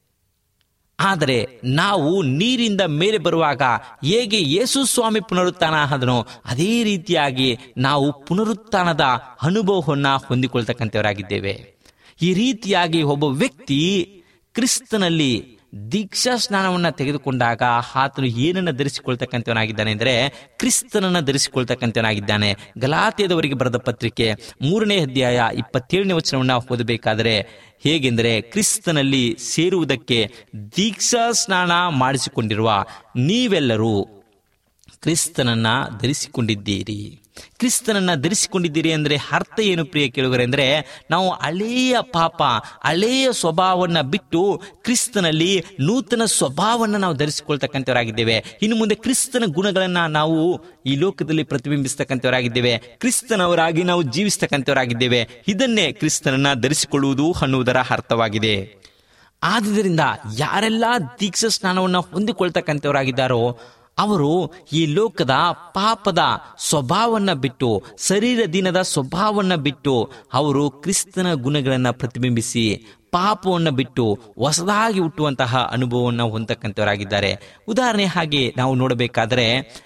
ಆದರೆ ನಾವು ನೀರಿಂದ ಮೇಲೆ ಬರುವಾಗ ಹೇಗೆ ಯೇಸು ಸ್ವಾಮಿ ಪುನರುತ್ಥಾನ ಆದನೋ ಅದೇ ರೀತಿಯಾಗಿ ನಾವು ಪುನರುತ್ಥಾನದ ಅನುಭವವನ್ನ ಹೊಂದಿಕೊಳ್ತಕ್ಕಂಥವರಾಗಿದ್ದೇವೆ ಈ ರೀತಿಯಾಗಿ ಒಬ್ಬ ವ್ಯಕ್ತಿ ಕ್ರಿಸ್ತನಲ್ಲಿ ದೀಕ್ಷಾ ಸ್ನಾನವನ್ನ ತೆಗೆದುಕೊಂಡಾಗ ಆತನು ಏನನ್ನ ಧರಿಸಿಕೊಳ್ತಕ್ಕಂಥವನಾಗಿದ್ದಾನೆ ಅಂದ್ರೆ ಕ್ರಿಸ್ತನನ್ನ ಧರಿಸಿಕೊಳ್ತಕ್ಕಂಥವನಾಗಿದ್ದಾನೆ ಗಲಾತ್ಯದವರಿಗೆ ಬರೆದ ಪತ್ರಿಕೆ ಮೂರನೇ ಅಧ್ಯಾಯ ಇಪ್ಪತ್ತೇಳನೇ ವಚನವನ್ನ ಓದಬೇಕಾದರೆ ಹೇಗೆಂದರೆ ಕ್ರಿಸ್ತನಲ್ಲಿ ಸೇರುವುದಕ್ಕೆ ದೀಕ್ಷಾ ಸ್ನಾನ ಮಾಡಿಸಿಕೊಂಡಿರುವ ನೀವೆಲ್ಲರೂ ಕ್ರಿಸ್ತನನ್ನ ಧರಿಸಿಕೊಂಡಿದ್ದೀರಿ ಕ್ರಿಸ್ತನನ್ನ ಧರಿಸಿಕೊಂಡಿದ್ದೀರಿ ಅಂದ್ರೆ ಅರ್ಥ ಏನು ಪ್ರಿಯ ಕೇಳುಗರೆ ಅಂದ್ರೆ ನಾವು ಹಳೆಯ ಪಾಪ ಹಳೆಯ ಸ್ವಭಾವವನ್ನ ಬಿಟ್ಟು ಕ್ರಿಸ್ತನಲ್ಲಿ ನೂತನ ಸ್ವಭಾವವನ್ನ ನಾವು ಧರಿಸಿಕೊಳ್ತಕ್ಕಂಥವರಾಗಿದ್ದೇವೆ ಇನ್ನು ಮುಂದೆ ಕ್ರಿಸ್ತನ ಗುಣಗಳನ್ನ ನಾವು ಈ ಲೋಕದಲ್ಲಿ ಪ್ರತಿಬಿಂಬಿಸ್ತಕ್ಕಂಥವರಾಗಿದ್ದೇವೆ ಕ್ರಿಸ್ತನವರಾಗಿ ನಾವು ಜೀವಿಸ್ತಕ್ಕಂಥವರಾಗಿದ್ದೇವೆ ಇದನ್ನೇ ಕ್ರಿಸ್ತನನ್ನ ಧರಿಸಿಕೊಳ್ಳುವುದು ಅನ್ನುವುದರ ಅರ್ಥವಾಗಿದೆ ಆದುದರಿಂದ ಯಾರೆಲ್ಲ ದೀಕ್ಷಾ ಸ್ನಾನವನ್ನ ಹೊಂದಿಕೊಳ್ತಕ್ಕಂಥವರಾಗಿದ್ದಾರೋ ಅವರು ಈ ಲೋಕದ ಪಾಪದ ಸ್ವಭಾವವನ್ನ ಬಿಟ್ಟು ಶರೀರ ದಿನದ ಸ್ವಭಾವವನ್ನ ಬಿಟ್ಟು ಅವರು ಕ್ರಿಸ್ತನ ಗುಣಗಳನ್ನ ಪ್ರತಿಬಿಂಬಿಸಿ ಪಾಪವನ್ನು ಬಿಟ್ಟು ಹೊಸದಾಗಿ ಹುಟ್ಟುವಂತಹ ಅನುಭವವನ್ನು ಹೊಂದತಕ್ಕಂಥವರಾಗಿದ್ದಾರೆ ಉದಾಹರಣೆ ಹಾಗೆ ನಾವು ನೋಡಬೇಕಾದರೆ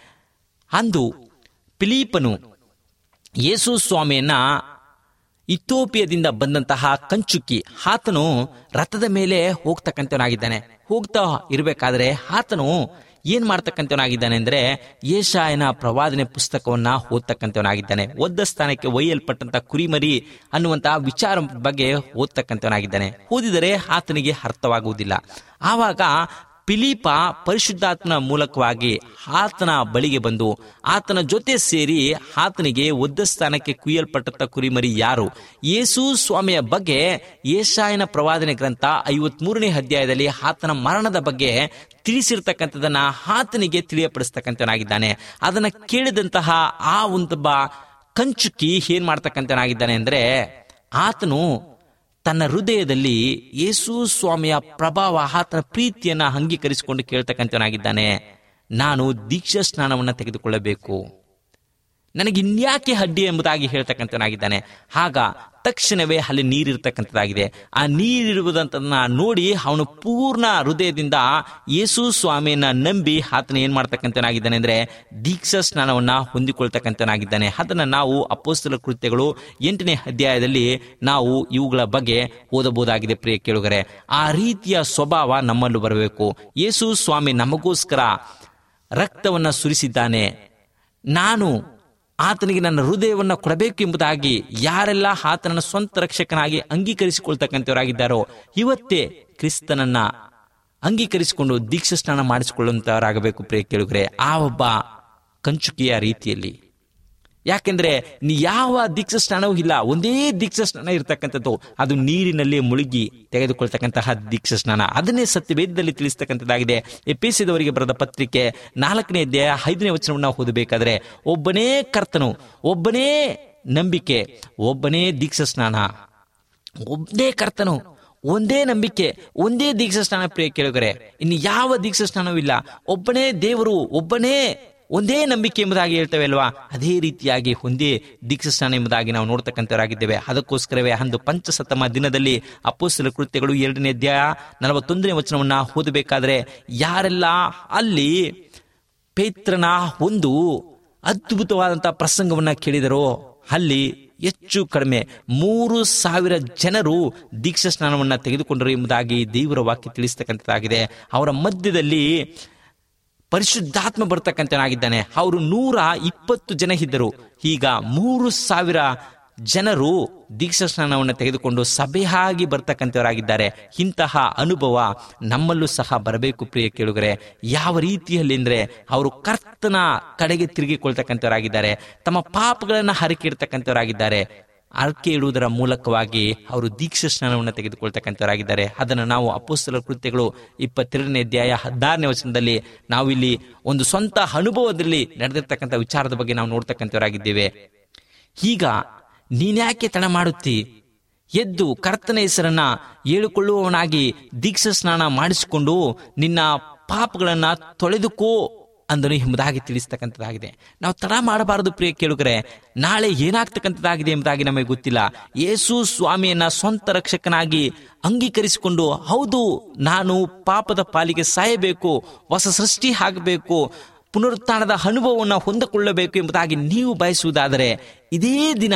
ಅಂದು ಫಿಲೀಪನು ಯೇಸು ಸ್ವಾಮಿಯನ್ನ ಇಥೋಪಿಯದಿಂದ ಬಂದಂತಹ ಕಂಚುಕಿ ಆತನು ರಥದ ಮೇಲೆ ಹೋಗ್ತಕ್ಕಂಥವನಾಗಿದ್ದಾನೆ ಹೋಗ್ತಾ ಇರಬೇಕಾದ್ರೆ ಆತನು ಏನ್ ಮಾಡ್ತಕ್ಕಂಥವನಾಗಿದ್ದಾನೆ ಅಂದ್ರೆ ಏಷಾಯನ ಪ್ರವಾದನೆ ಪುಸ್ತಕವನ್ನ ಓದ್ತಕ್ಕಂಥವನಾಗಿದ್ದಾನೆ ಓದ್ದ ಸ್ಥಾನಕ್ಕೆ ಒಯ್ಯಲ್ಪಟ್ಟಂತ ಕುರಿಮರಿ ಅನ್ನುವಂತಹ ವಿಚಾರ ಬಗ್ಗೆ ಓದ್ತಕ್ಕಂಥವನಾಗಿದ್ದಾನೆ ಓದಿದರೆ ಆತನಿಗೆ ಅರ್ಥವಾಗುವುದಿಲ್ಲ ಆವಾಗ ಪಿಲೀಪ ಪರಿಶುದ್ಧಾತ್ಮನ ಮೂಲಕವಾಗಿ ಆತನ ಬಳಿಗೆ ಬಂದು ಆತನ ಜೊತೆ ಸೇರಿ ಆತನಿಗೆ ಒದ್ದ ಸ್ಥಾನಕ್ಕೆ ಕುಯ್ಯಲ್ಪಟ್ಟಂತ ಕುರಿಮರಿ ಯಾರು ಯೇಸು ಸ್ವಾಮಿಯ ಬಗ್ಗೆ ಏಷಾಯನ ಪ್ರವಾದನೆ ಗ್ರಂಥ ಐವತ್ಮೂರನೇ ಅಧ್ಯಾಯದಲ್ಲಿ ಆತನ ಮರಣದ ಬಗ್ಗೆ ತಿಳಿಸಿರ್ತಕ್ಕಂಥದನ್ನ ಆತನಿಗೆ ತಿಳಿಯಪಡಿಸ್ತಕ್ಕಂಥವನಾಗಿದ್ದಾನೆ ಅದನ್ನ ಕೇಳಿದಂತಹ ಆ ಒಂದೊಬ್ಬ ಕಂಚುಕಿ ಏನ್ ಮಾಡ್ತಕ್ಕಂಥವನಾಗಿದ್ದಾನೆ ಅಂದ್ರೆ ಆತನು ತನ್ನ ಹೃದಯದಲ್ಲಿ ಯೇಸು ಸ್ವಾಮಿಯ ಪ್ರಭಾವ ಆತನ ಪ್ರೀತಿಯನ್ನ ಅಂಗೀಕರಿಸಿಕೊಂಡು ಕೇಳ್ತಕ್ಕಂಥವನಾಗಿದ್ದಾನೆ ನಾನು ದೀಕ್ಷಾ ಸ್ನಾನವನ್ನ ತೆಗೆದುಕೊಳ್ಳಬೇಕು ನನಗೆ ಇನ್ಯಾಕೆ ಅಡ್ಡಿ ಎಂಬುದಾಗಿ ಹೇಳ್ತಕ್ಕಂಥನಾಗಿದ್ದಾನೆ ಆಗ ತಕ್ಷಣವೇ ಅಲ್ಲಿ ನೀರಿರ್ತಕ್ಕಂಥದ್ದಾಗಿದೆ ಆ ನೀರಿರುವುದಂತನ್ನ ನೋಡಿ ಅವನು ಪೂರ್ಣ ಹೃದಯದಿಂದ ಯೇಸು ಸ್ವಾಮಿಯನ್ನ ನಂಬಿ ಆತನ ಏನ್ ಮಾಡ್ತಕ್ಕಂಥನಾಗಿದ್ದಾನೆ ಅಂದ್ರೆ ದೀಕ್ಷಾ ಸ್ನಾನವನ್ನ ಹೊಂದಿಕೊಳ್ತಕ್ಕಂಥನಾಗಿದ್ದಾನೆ ಅದನ್ನ ನಾವು ಅಪೋಸ್ತಲ ಕೃತ್ಯಗಳು ಎಂಟನೇ ಅಧ್ಯಾಯದಲ್ಲಿ ನಾವು ಇವುಗಳ ಬಗ್ಗೆ ಓದಬಹುದಾಗಿದೆ ಪ್ರಿಯ ಕೇಳುಗರೆ ಆ ರೀತಿಯ ಸ್ವಭಾವ ನಮ್ಮಲ್ಲೂ ಬರಬೇಕು ಯೇಸು ಸ್ವಾಮಿ ನಮಗೋಸ್ಕರ ರಕ್ತವನ್ನ ಸುರಿಸಿದ್ದಾನೆ ನಾನು ಆತನಿಗೆ ನನ್ನ ಹೃದಯವನ್ನು ಕೊಡಬೇಕು ಎಂಬುದಾಗಿ ಯಾರೆಲ್ಲ ಆತನನ್ನ ಸ್ವಂತ ರಕ್ಷಕನಾಗಿ ಅಂಗೀಕರಿಸಿಕೊಳ್ತಕ್ಕಂಥವರಾಗಿದ್ದಾರೋ ಇವತ್ತೇ ಕ್ರಿಸ್ತನನ್ನ ಅಂಗೀಕರಿಸಿಕೊಂಡು ದೀಕ್ಷಾ ಸ್ನಾನ ಮಾಡಿಸಿಕೊಳ್ಳುವಂತವರಾಗಬೇಕು ಪ್ರಿಯ ಕೇಳುಗರೆ ಆ ಒಬ್ಬ ಕಂಚುಕಿಯ ರೀತಿಯಲ್ಲಿ ಯಾಕೆಂದ್ರೆ ನೀ ಯಾವ ದೀಕ್ಷಾ ಸ್ನಾನವೂ ಇಲ್ಲ ಒಂದೇ ದೀಕ್ಷಾ ಸ್ನಾನ ಇರತಕ್ಕಂಥದ್ದು ಅದು ನೀರಿನಲ್ಲಿ ಮುಳುಗಿ ತೆಗೆದುಕೊಳ್ತಕ್ಕಂತಹ ದೀಕ್ಷಾ ಸ್ನಾನ ಅದನ್ನೇ ಸತ್ಯವೇದದಲ್ಲಿ ತಿಳಿಸ್ತಕ್ಕಂಥದ್ದಾಗಿದೆ ಎಪಿಸಿದವರಿಗೆ ಬರೆದ ಪತ್ರಿಕೆ ನಾಲ್ಕನೇ ಅಧ್ಯಾಯ ಐದನೇ ವಚನವನ್ನು ಓದಬೇಕಾದ್ರೆ ಒಬ್ಬನೇ ಕರ್ತನು ಒಬ್ಬನೇ ನಂಬಿಕೆ ಒಬ್ಬನೇ ದೀಕ್ಷಾ ಸ್ನಾನ ಒಬ್ಬನೇ ಕರ್ತನು ಒಂದೇ ನಂಬಿಕೆ ಒಂದೇ ದೀಕ್ಷಾ ಸ್ನಾನ ಪ್ರಿಯ ಕೇಳುಗರೆ ಇನ್ನು ಯಾವ ದೀಕ್ಷಾ ಸ್ನಾನವೂ ಇಲ್ಲ ಒಬ್ಬನೇ ದೇವರು ಒಬ್ಬನೇ ಒಂದೇ ನಂಬಿಕೆ ಎಂಬುದಾಗಿ ಹೇಳ್ತೇವೆ ಅಲ್ವಾ ಅದೇ ರೀತಿಯಾಗಿ ಒಂದೇ ದೀಕ್ಷಾ ಸ್ನಾನ ಎಂಬುದಾಗಿ ನಾವು ನೋಡ್ತಕ್ಕಂಥವರಾಗಿದ್ದೇವೆ ಅದಕ್ಕೋಸ್ಕರವೇ ಅಂದು ಪಂಚಸತಮ ದಿನದಲ್ಲಿ ಅಪ್ಪೋಸ್ತಲ ಕೃತ್ಯಗಳು ಎರಡನೇ ಅಧ್ಯಾಯ ನಲವತ್ತೊಂದನೇ ವಚನವನ್ನ ಓದಬೇಕಾದ್ರೆ ಯಾರೆಲ್ಲ ಅಲ್ಲಿ ಪೇತ್ರನ ಒಂದು ಅದ್ಭುತವಾದಂತಹ ಪ್ರಸಂಗವನ್ನ ಕೇಳಿದರೋ ಅಲ್ಲಿ ಹೆಚ್ಚು ಕಡಿಮೆ ಮೂರು ಸಾವಿರ ಜನರು ದೀಕ್ಷಾ ಸ್ನಾನವನ್ನ ತೆಗೆದುಕೊಂಡರು ಎಂಬುದಾಗಿ ದೇವರ ವಾಕ್ಯ ತಿಳಿಸ್ತಕ್ಕಂಥದ್ದಾಗಿದೆ ಅವರ ಮಧ್ಯದಲ್ಲಿ ಪರಿಶುದ್ಧಾತ್ಮ ಬರ್ತಕ್ಕಂಥನಾಗಿದ್ದಾನೆ ಅವರು ನೂರ ಇಪ್ಪತ್ತು ಜನ ಇದ್ದರು ಈಗ ಮೂರು ಸಾವಿರ ಜನರು ದೀಕ್ಷಾ ಸ್ನಾನವನ್ನು ತೆಗೆದುಕೊಂಡು ಸಭೆಯಾಗಿ ಬರ್ತಕ್ಕಂಥವರಾಗಿದ್ದಾರೆ ಇಂತಹ ಅನುಭವ ನಮ್ಮಲ್ಲೂ ಸಹ ಬರಬೇಕು ಪ್ರಿಯ ಕೇಳುಗರೆ ಯಾವ ರೀತಿಯಲ್ಲಿ ಅಂದ್ರೆ ಅವರು ಕರ್ತನ ಕಡೆಗೆ ತಿರುಗಿಕೊಳ್ತಕ್ಕಂಥವರಾಗಿದ್ದಾರೆ ತಮ್ಮ ಪಾಪಗಳನ್ನು ಹರಕೆ ಇಡ್ತಕ್ಕಂಥವರಾಗಿದ್ದಾರೆ ಅರ್ಕೆ ಇಡುವುದರ ಮೂಲಕವಾಗಿ ಅವರು ದೀಕ್ಷಾ ಸ್ನಾನವನ್ನು ತೆಗೆದುಕೊಳ್ತಕ್ಕಂಥವರಾಗಿದ್ದಾರೆ ಅದನ್ನು ನಾವು ಅಪೋಸ್ತಲ ಕೃತ್ಯಗಳು ಇಪ್ಪತ್ತೆರಡನೇ ಅಧ್ಯಾಯ ಹದಿನಾರನೇ ವಚನದಲ್ಲಿ ನಾವು ಇಲ್ಲಿ ಒಂದು ಸ್ವಂತ ಅನುಭವದಲ್ಲಿ ನಡೆದಿರ್ತಕ್ಕಂಥ ವಿಚಾರದ ಬಗ್ಗೆ ನಾವು ನೋಡ್ತಕ್ಕಂಥವರಾಗಿದ್ದೇವೆ ಈಗ ನೀನ್ಯಾಕೆ ತಡ ಮಾಡುತ್ತಿ ಎದ್ದು ಕರ್ತನ ಹೆಸರನ್ನ ಹೇಳಿಕೊಳ್ಳುವವನಾಗಿ ದೀಕ್ಷಾ ಸ್ನಾನ ಮಾಡಿಸಿಕೊಂಡು ನಿನ್ನ ಪಾಪಗಳನ್ನ ತೊಳೆದುಕೋ ಅಂದನು ಎಂಬುದಾಗಿ ತಿಳಿಸ್ತಕ್ಕಂಥದ್ದಾಗಿದೆ ನಾವು ತಡ ಮಾಡಬಾರದು ಪ್ರಿಯ ಕೇಳುಗರೆ ನಾಳೆ ಏನಾಗ್ತಕ್ಕಂಥದ್ದಾಗಿದೆ ಎಂಬುದಾಗಿ ನಮಗೆ ಗೊತ್ತಿಲ್ಲ ಯೇಸು ಸ್ವಾಮಿಯನ್ನ ಸ್ವಂತ ರಕ್ಷಕನಾಗಿ ಅಂಗೀಕರಿಸಿಕೊಂಡು ಹೌದು ನಾನು ಪಾಪದ ಪಾಲಿಗೆ ಸಾಯಬೇಕು ಹೊಸ ಸೃಷ್ಟಿ ಆಗಬೇಕು ಪುನರುತ್ಥಾನದ ಅನುಭವವನ್ನು ಹೊಂದಿಕೊಳ್ಳಬೇಕು ಎಂಬುದಾಗಿ ನೀವು ಬಯಸುವುದಾದರೆ ಇದೇ ದಿನ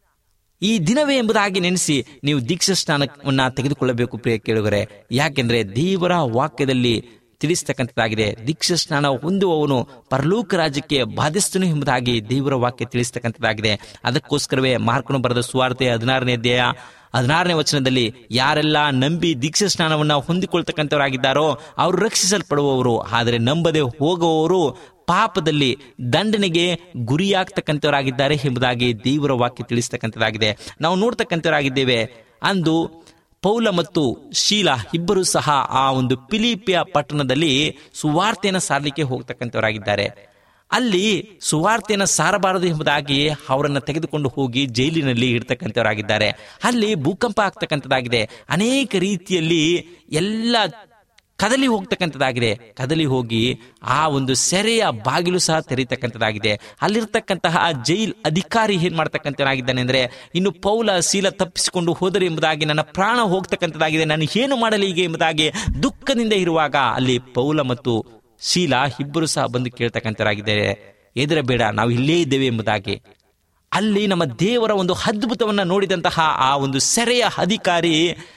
ಈ ದಿನವೇ ಎಂಬುದಾಗಿ ನೆನೆಸಿ ನೀವು ದೀಕ್ಷಾ ಸ್ನಾನವನ್ನ ತೆಗೆದುಕೊಳ್ಳಬೇಕು ಪ್ರಿಯ ಕೇಳುಗರೆ ಯಾಕೆಂದ್ರೆ ದೇವರ ವಾಕ್ಯದಲ್ಲಿ ತಿಳಿಸ್ತಕ್ಕಂಥದ್ದಾಗಿದೆ ದೀಕ್ಷಾ ಸ್ನಾನ ಹೊಂದುವವನು ಪರಲೋಕ ರಾಜ್ಯಕ್ಕೆ ಬಾಧಿಸ್ತನು ಎಂಬುದಾಗಿ ದೇವರ ವಾಕ್ಯ ತಿಳಿಸ್ತಕ್ಕಂಥದ್ದಾಗಿದೆ ಅದಕ್ಕೋಸ್ಕರವೇ ಮಾರ್ಕನು ಬರೆದ ಸುವಾರ್ತೆ ಹದಿನಾರನೇ ಅಧ್ಯಾಯ ಹದಿನಾರನೇ ವಚನದಲ್ಲಿ ಯಾರೆಲ್ಲ ನಂಬಿ ದೀಕ್ಷಾ ಸ್ನಾನವನ್ನ ಹೊಂದಿಕೊಳ್ತಕ್ಕಂಥವರಾಗಿದ್ದಾರೋ ಅವರು ರಕ್ಷಿಸಲ್ಪಡುವವರು ಆದರೆ ನಂಬದೆ ಹೋಗುವವರು ಪಾಪದಲ್ಲಿ ದಂಡನೆಗೆ ಗುರಿಯಾಗ್ತಕ್ಕಂಥವರಾಗಿದ್ದಾರೆ ಎಂಬುದಾಗಿ ದೇವರ ವಾಕ್ಯ ತಿಳಿಸ್ತಕ್ಕಂಥದ್ದಾಗಿದೆ ನಾವು ನೋಡ್ತಕ್ಕಂಥವರಾಗಿದ್ದೇವೆ ಅಂದು ಪೌಲ ಮತ್ತು ಶೀಲಾ ಇಬ್ಬರು ಸಹ ಆ ಒಂದು ಪಿಲಿಪಿಯ ಪಟ್ಟಣದಲ್ಲಿ ಸುವಾರ್ತೆಯನ್ನು ಸಾರಲಿಕ್ಕೆ ಹೋಗ್ತಕ್ಕಂಥವರಾಗಿದ್ದಾರೆ ಅಲ್ಲಿ ಸುವಾರ್ತೆಯನ್ನು ಸಾರಬಾರದು ಎಂಬುದಾಗಿ ಅವರನ್ನು ತೆಗೆದುಕೊಂಡು ಹೋಗಿ ಜೈಲಿನಲ್ಲಿ ಇಡ್ತಕ್ಕಂಥವರಾಗಿದ್ದಾರೆ ಅಲ್ಲಿ ಭೂಕಂಪ ಆಗ್ತಕ್ಕಂಥದ್ದಾಗಿದೆ ಅನೇಕ ರೀತಿಯಲ್ಲಿ ಎಲ್ಲ ಕದಲಿ ಹೋಗ್ತಕ್ಕಂಥದ್ದಾಗಿದೆ ಕದಲಿ ಹೋಗಿ ಆ ಒಂದು ಸೆರೆಯ ಬಾಗಿಲು ಸಹ ತೆರೀತಕ್ಕಂಥದ್ದಾಗಿದೆ ಅಲ್ಲಿರ್ತಕ್ಕಂತಹ ಜೈಲ್ ಅಧಿಕಾರಿ ಏನ್ ಮಾಡ್ತಕ್ಕಂಥನಾಗಿದ್ದಾನೆ ಅಂದ್ರೆ ಇನ್ನು ಪೌಲ ಶೀಲ ತಪ್ಪಿಸಿಕೊಂಡು ಹೋದರೆ ಎಂಬುದಾಗಿ ನನ್ನ ಪ್ರಾಣ ಹೋಗ್ತಕ್ಕಂಥದ್ದಾಗಿದೆ ನಾನು ಏನು ಮಾಡಲಿ ಹೀಗೆ ಎಂಬುದಾಗಿ ದುಃಖದಿಂದ ಇರುವಾಗ ಅಲ್ಲಿ ಪೌಲ ಮತ್ತು ಶೀಲ ಇಬ್ಬರು ಸಹ ಬಂದು ಕೇಳ್ತಕ್ಕಂಥವರಾಗಿದ್ದಾರೆ ಎದುರಬೇಡ ನಾವು ಇಲ್ಲೇ ಇದ್ದೇವೆ ಎಂಬುದಾಗಿ ಅಲ್ಲಿ ನಮ್ಮ ದೇವರ ಒಂದು ಅದ್ಭುತವನ್ನ ನೋಡಿದಂತಹ ಆ ಒಂದು ಸೆರೆಯ ಅಧಿಕಾರಿ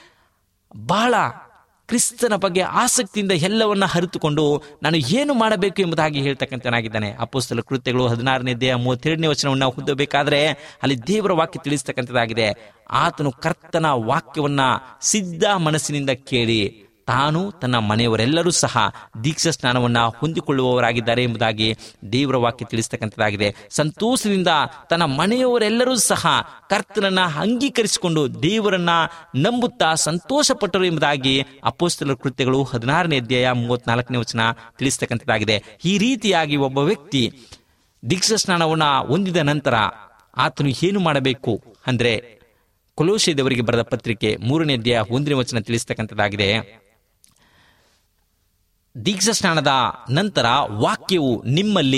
ಬಹಳ ಕ್ರಿಸ್ತನ ಬಗ್ಗೆ ಆಸಕ್ತಿಯಿಂದ ಎಲ್ಲವನ್ನ ಹರಿತುಕೊಂಡು ನಾನು ಏನು ಮಾಡಬೇಕು ಎಂಬುದಾಗಿ ಹೇಳ್ತಕ್ಕಂಥನಾಗಿದ್ದಾನೆ ಅಪೋಸ್ತಲ ಕೃತ್ಯಗಳು ಹದಿನಾರನೇ ದೇಹ ಮೂವತ್ತೆರಡನೇ ವಚನವನ್ನು ಹೊಂದಬೇಕಾದ್ರೆ ಅಲ್ಲಿ ದೇವರ ವಾಕ್ಯ ತಿಳಿಸ್ತಕ್ಕಂಥದ್ದಾಗಿದೆ ಆತನು ಕರ್ತನ ವಾಕ್ಯವನ್ನ ಸಿದ್ಧ ಮನಸ್ಸಿನಿಂದ ಕೇಳಿ ತಾನು ತನ್ನ ಮನೆಯವರೆಲ್ಲರೂ ಸಹ ದೀಕ್ಷಾ ಸ್ನಾನವನ್ನ ಹೊಂದಿಕೊಳ್ಳುವವರಾಗಿದ್ದಾರೆ ಎಂಬುದಾಗಿ ದೇವರ ವಾಕ್ಯ ತಿಳಿಸ್ತಕ್ಕಂಥದ್ದಾಗಿದೆ ಸಂತೋಷದಿಂದ ತನ್ನ ಮನೆಯವರೆಲ್ಲರೂ ಸಹ ಕರ್ತನನ್ನ ಅಂಗೀಕರಿಸಿಕೊಂಡು ದೇವರನ್ನ ನಂಬುತ್ತಾ ಸಂತೋಷ ಪಟ್ಟರು ಎಂಬುದಾಗಿ ಅಪೋಸ್ತಲ ಕೃತ್ಯಗಳು ಹದಿನಾರನೇ ಅಧ್ಯಾಯ ಮೂವತ್ನಾಲ್ಕನೇ ವಚನ ತಿಳಿಸ್ತಕ್ಕಂಥದ್ದಾಗಿದೆ ಈ ರೀತಿಯಾಗಿ ಒಬ್ಬ ವ್ಯಕ್ತಿ ದೀಕ್ಷಾ ಸ್ನಾನವನ್ನ ಹೊಂದಿದ ನಂತರ ಆತನು ಏನು ಮಾಡಬೇಕು ಅಂದ್ರೆ ಕೊಲೋಶೆದವರಿಗೆ ಬರೆದ ಪತ್ರಿಕೆ ಮೂರನೇ ಅಧ್ಯಾಯ ಒಂದನೇ ವಚನ ತಿಳಿಸ್ತಕ್ಕಂಥದ್ದಾಗಿದೆ ದೀಕ್ಷಾ ಸ್ನಾನದ ನಂತರ ವಾಕ್ಯವು ನಿಮ್ಮಲ್ಲಿ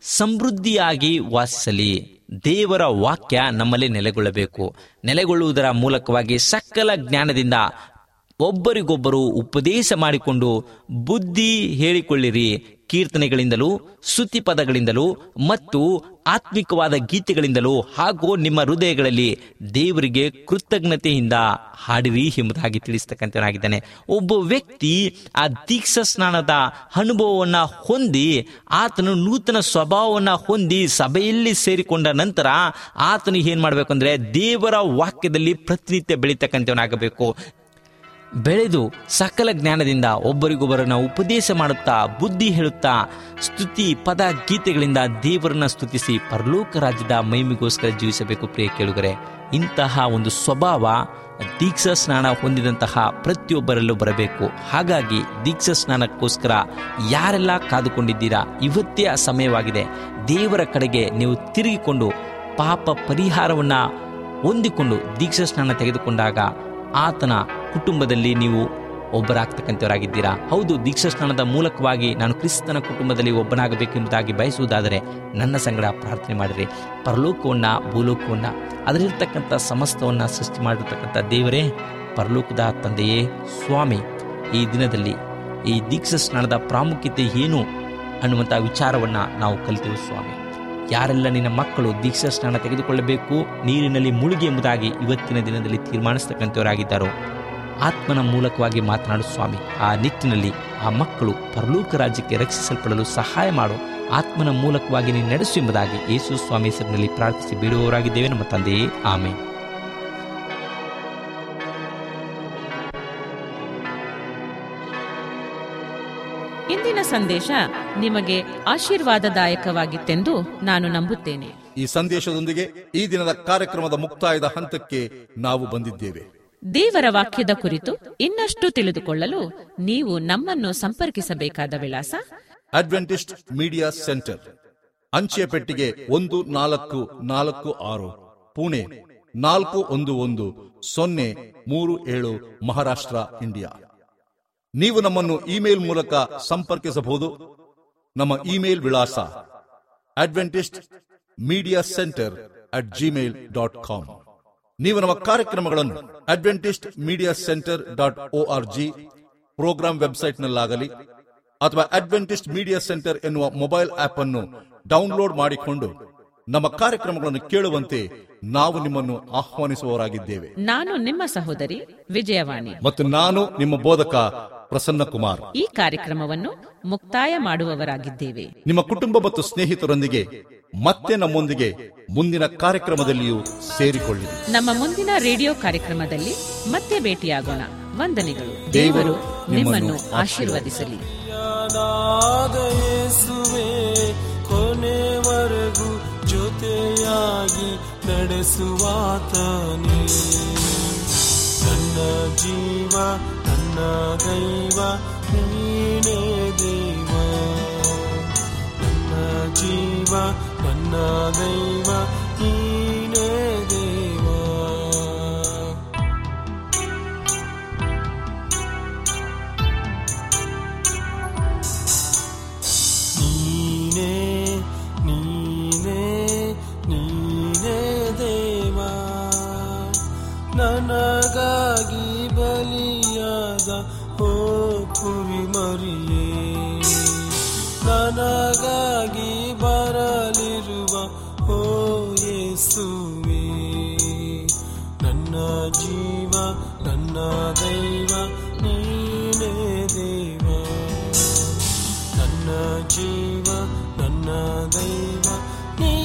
ಸಮೃದ್ಧಿಯಾಗಿ ವಾಸಿಸಲಿ ದೇವರ ವಾಕ್ಯ ನಮ್ಮಲ್ಲಿ ನೆಲೆಗೊಳ್ಳಬೇಕು ನೆಲೆಗೊಳ್ಳುವುದರ ಮೂಲಕವಾಗಿ ಸಕಲ ಜ್ಞಾನದಿಂದ ಒಬ್ಬರಿಗೊಬ್ಬರು ಉಪದೇಶ ಮಾಡಿಕೊಂಡು ಬುದ್ಧಿ ಹೇಳಿಕೊಳ್ಳಿರಿ ಕೀರ್ತನೆಗಳಿಂದಲೂ ಸ್ತುತಿ ಪದಗಳಿಂದಲೂ ಮತ್ತು ಆತ್ಮಿಕವಾದ ಗೀತೆಗಳಿಂದಲೂ ಹಾಗೂ ನಿಮ್ಮ ಹೃದಯಗಳಲ್ಲಿ ದೇವರಿಗೆ ಕೃತಜ್ಞತೆಯಿಂದ ಹಾಡಿರಿ ಎಂಬುದಾಗಿ ತಿಳಿಸ್ತಕ್ಕಂಥನಾಗಿದ್ದಾನೆ ಒಬ್ಬ ವ್ಯಕ್ತಿ ಆ ದೀಕ್ಷಾ ಸ್ನಾನದ ಅನುಭವವನ್ನ ಹೊಂದಿ ಆತನು ನೂತನ ಸ್ವಭಾವವನ್ನ ಹೊಂದಿ ಸಭೆಯಲ್ಲಿ ಸೇರಿಕೊಂಡ ನಂತರ ಆತನು ಏನ್ ಮಾಡ್ಬೇಕು ಅಂದ್ರೆ ದೇವರ ವಾಕ್ಯದಲ್ಲಿ ಪ್ರತಿನಿತ್ಯ ಬೆಳೀತಕ್ಕಂಥವನಾಗಬೇಕು ಬೆಳೆದು ಸಕಲ ಜ್ಞಾನದಿಂದ ಒಬ್ಬರಿಗೊಬ್ಬರನ್ನ ಉಪದೇಶ ಮಾಡುತ್ತಾ ಬುದ್ಧಿ ಹೇಳುತ್ತಾ ಸ್ತುತಿ ಪದ ಗೀತೆಗಳಿಂದ ದೇವರನ್ನ ಸ್ತುತಿಸಿ ಪರಲೋಕ ರಾಜ್ಯದ ಮಹಿಮೆಗೋಸ್ಕರ ಜೀವಿಸಬೇಕು ಪ್ರಿಯ ಕೇಳುಗರೆ ಇಂತಹ ಒಂದು ಸ್ವಭಾವ ದೀಕ್ಷಾ ಸ್ನಾನ ಹೊಂದಿದಂತಹ ಪ್ರತಿಯೊಬ್ಬರಲ್ಲೂ ಬರಬೇಕು ಹಾಗಾಗಿ ದೀಕ್ಷಾ ಸ್ನಾನಕ್ಕೋಸ್ಕರ ಯಾರೆಲ್ಲ ಕಾದುಕೊಂಡಿದ್ದೀರಾ ಇವತ್ತೇ ಆ ಸಮಯವಾಗಿದೆ ದೇವರ ಕಡೆಗೆ ನೀವು ತಿರುಗಿಕೊಂಡು ಪಾಪ ಪರಿಹಾರವನ್ನ ಹೊಂದಿಕೊಂಡು ದೀಕ್ಷಾ ಸ್ನಾನ ತೆಗೆದುಕೊಂಡಾಗ ಆತನ ಕುಟುಂಬದಲ್ಲಿ ನೀವು ಒಬ್ಬರಾಗ್ತಕ್ಕಂಥವರಾಗಿದ್ದೀರಾ ಹೌದು ದೀಕ್ಷಾ ಸ್ನಾನದ ಮೂಲಕವಾಗಿ ನಾನು ಕ್ರಿಸ್ತನ ಕುಟುಂಬದಲ್ಲಿ ಒಬ್ಬನಾಗಬೇಕೆಂಬುದಾಗಿ ಬಯಸುವುದಾದರೆ ನನ್ನ ಸಂಗಡ ಪ್ರಾರ್ಥನೆ ಮಾಡಿರಿ ಪರಲೋಕವನ್ನ ಭೂಲೋಕವನ್ನ ಅದರಲ್ಲಿರ್ತಕ್ಕಂಥ ಸಮಸ್ತವನ್ನ ಸೃಷ್ಟಿ ಮಾಡಿರ್ತಕ್ಕಂಥ ದೇವರೇ ಪರಲೋಕದ ತಂದೆಯೇ ಸ್ವಾಮಿ ಈ ದಿನದಲ್ಲಿ ಈ ದೀಕ್ಷಾ ಸ್ನಾನದ ಪ್ರಾಮುಖ್ಯತೆ ಏನು ಅನ್ನುವಂಥ ವಿಚಾರವನ್ನ ನಾವು ಕಲಿತೆವು ಸ್ವಾಮಿ ಯಾರೆಲ್ಲ ನಿನ್ನ ಮಕ್ಕಳು ದೀಕ್ಷಾ ಸ್ನಾನ ತೆಗೆದುಕೊಳ್ಳಬೇಕು ನೀರಿನಲ್ಲಿ ಮುಳುಗಿ ಎಂಬುದಾಗಿ ಇವತ್ತಿನ ದಿನದಲ್ಲಿ ತೀರ್ಮಾನಿಸ್ತಕ್ಕಂಥವರಾಗಿದ್ದಾರೋ ಆತ್ಮನ ಮೂಲಕವಾಗಿ ಮಾತನಾಡು ಸ್ವಾಮಿ ಆ ನಿಟ್ಟಿನಲ್ಲಿ ಆ ಮಕ್ಕಳು ಪರಲೋಕ ರಾಜ್ಯಕ್ಕೆ ರಕ್ಷಿಸಲ್ಪಡಲು ಸಹಾಯ ಮಾಡು ಆತ್ಮನ ಮೂಲಕವಾಗಿ ನೀನು ನಡೆಸು ಎಂಬುದಾಗಿ ಯೇಸು ಸ್ವಾಮಿ ಹೆಸರಿನಲ್ಲಿ ಪ್ರಾರ್ಥಿಸಿ ಬೇಡುವವರಾಗಿದ್ದೇವೆ ನಮ್ಮ ತಂದೆಯೇ ಆಮೇಲೆ ಇಂದಿನ ಸಂದೇಶ ನಿಮಗೆ ಆಶೀರ್ವಾದದಾಯಕವಾಗಿತ್ತೆಂದು ನಾನು ನಂಬುತ್ತೇನೆ ಈ ಸಂದೇಶದೊಂದಿಗೆ ಈ ದಿನದ ಕಾರ್ಯಕ್ರಮದ ಮುಕ್ತಾಯದ ಹಂತಕ್ಕೆ ನಾವು ಬಂದಿದ್ದೇವೆ ದೇವರ ವಾಕ್ಯದ ಕುರಿತು ಇನ್ನಷ್ಟು ತಿಳಿದುಕೊಳ್ಳಲು ನೀವು ನಮ್ಮನ್ನು ಸಂಪರ್ಕಿಸಬೇಕಾದ ವಿಳಾಸ ಅಡ್ವೆಂಟಿಸ್ಟ್ ಮೀಡಿಯಾ ಸೆಂಟರ್ ಅಂಚೆ ಪೆಟ್ಟಿಗೆ ಒಂದು ನಾಲ್ಕು ನಾಲ್ಕು ಆರು ಪುಣೆ ನಾಲ್ಕು ಒಂದು ಒಂದು ಸೊನ್ನೆ ಮೂರು ಏಳು ಮಹಾರಾಷ್ಟ್ರ ಇಂಡಿಯಾ ನೀವು ನಮ್ಮನ್ನು ಇಮೇಲ್ ಮೂಲಕ ಸಂಪರ್ಕಿಸಬಹುದು ನಮ್ಮ ಇಮೇಲ್ ವಿಳಾಸ Adventist media centre at Gmail dot com ನೀವು ನಮ್ಮ ಕಾರ್ಯಕ್ರಮಗಳನ್ನು Adventist media centre dot O R G programme ವೆಬ್ಸೈಟ್ನಲ್ಲಾಗಲಿ ಅಥವಾ ಅಡ್ವೆಂಟಿಸ್ಟ್ ಮೀಡಿಯಾ ಸೆಂಟರ್ ಎನ್ನುವ ಮೊಬೈಲ್ ಆಪ್ ಅನ್ನು ಡೌನ್ಲೋಡ್ ಮಾಡಿಕೊಂಡು ನಮ್ಮ ಕಾರ್ಯಕ್ರಮಗಳನ್ನು ಕೇಳುವಂತೆ ನಾವು ನಿಮ್ಮನ್ನು ಆಹ್ವಾನಿಸುವವರಾಗಿದ್ದೇವೆ ನಾನು ನಿಮ್ಮ ಸಹೋದರಿ ವಿಜಯವಾಣಿ ಮತ್ತು ನಾನು ನಿಮ್ಮ ಬೋಧಕ ಪ್ರಸನ್ನ ಕುಮಾರ್ ಈ ಕಾರ್ಯಕ್ರಮವನ್ನು ಮುಕ್ತಾಯ ಮಾಡುವವರಾಗಿದ್ದೇವೆ ನಿಮ್ಮ ಕುಟುಂಬ ಮತ್ತು ಸ್ನೇಹಿತರೊಂದಿಗೆ ಮತ್ತೆ ನಮ್ಮೊಂದಿಗೆ ಮುಂದಿನ ಕಾರ್ಯಕ್ರಮದಲ್ಲಿಯೂ ಸೇರಿಕೊಳ್ಳಿ ನಮ್ಮ ಮುಂದಿನ ರೇಡಿಯೋ ಕಾರ್ಯಕ್ರಮದಲ್ಲಿ ಮತ್ತೆ ಭೇಟಿಯಾಗೋಣ ವಂದನೆಗಳು ದೇವರು ದೇವರು ನಿಮ್ಮನ್ನು ಆಶೀರ್ವದಿಸಲಿ ನಾದ ಯೇಸುವೆ ಕೊನೆವರೆಗೂ ಜೊತೆಯಾಗಿ ನಡೆಸುವಾತನೇ ನನ್ನ ಜೀವ ನನ್ನ ದೈವ ನೀನೇ ದೇವ ನನ್ನ ಜೀವ ನನ್ನ ದೈವ ನೀನೇ ದೇವ ನೀನೇ ನೀನೇ ನೀನೇ ದೇವ ನನಗಾಗಿ ಬಲಿಯಾದ ಓ ಕುರಿಮರಿಯೇ ನನಗಾಗಿ ಬರಲಿರುವ ಓ ಯೇಸುವೆ ನನ್ನ ಜೀವ ನನ್ನ ದೈವ ನೀನೇ ದೇವ ನನ್ನ ಜೀವ ನನ್ನ ದೈವ ನೀ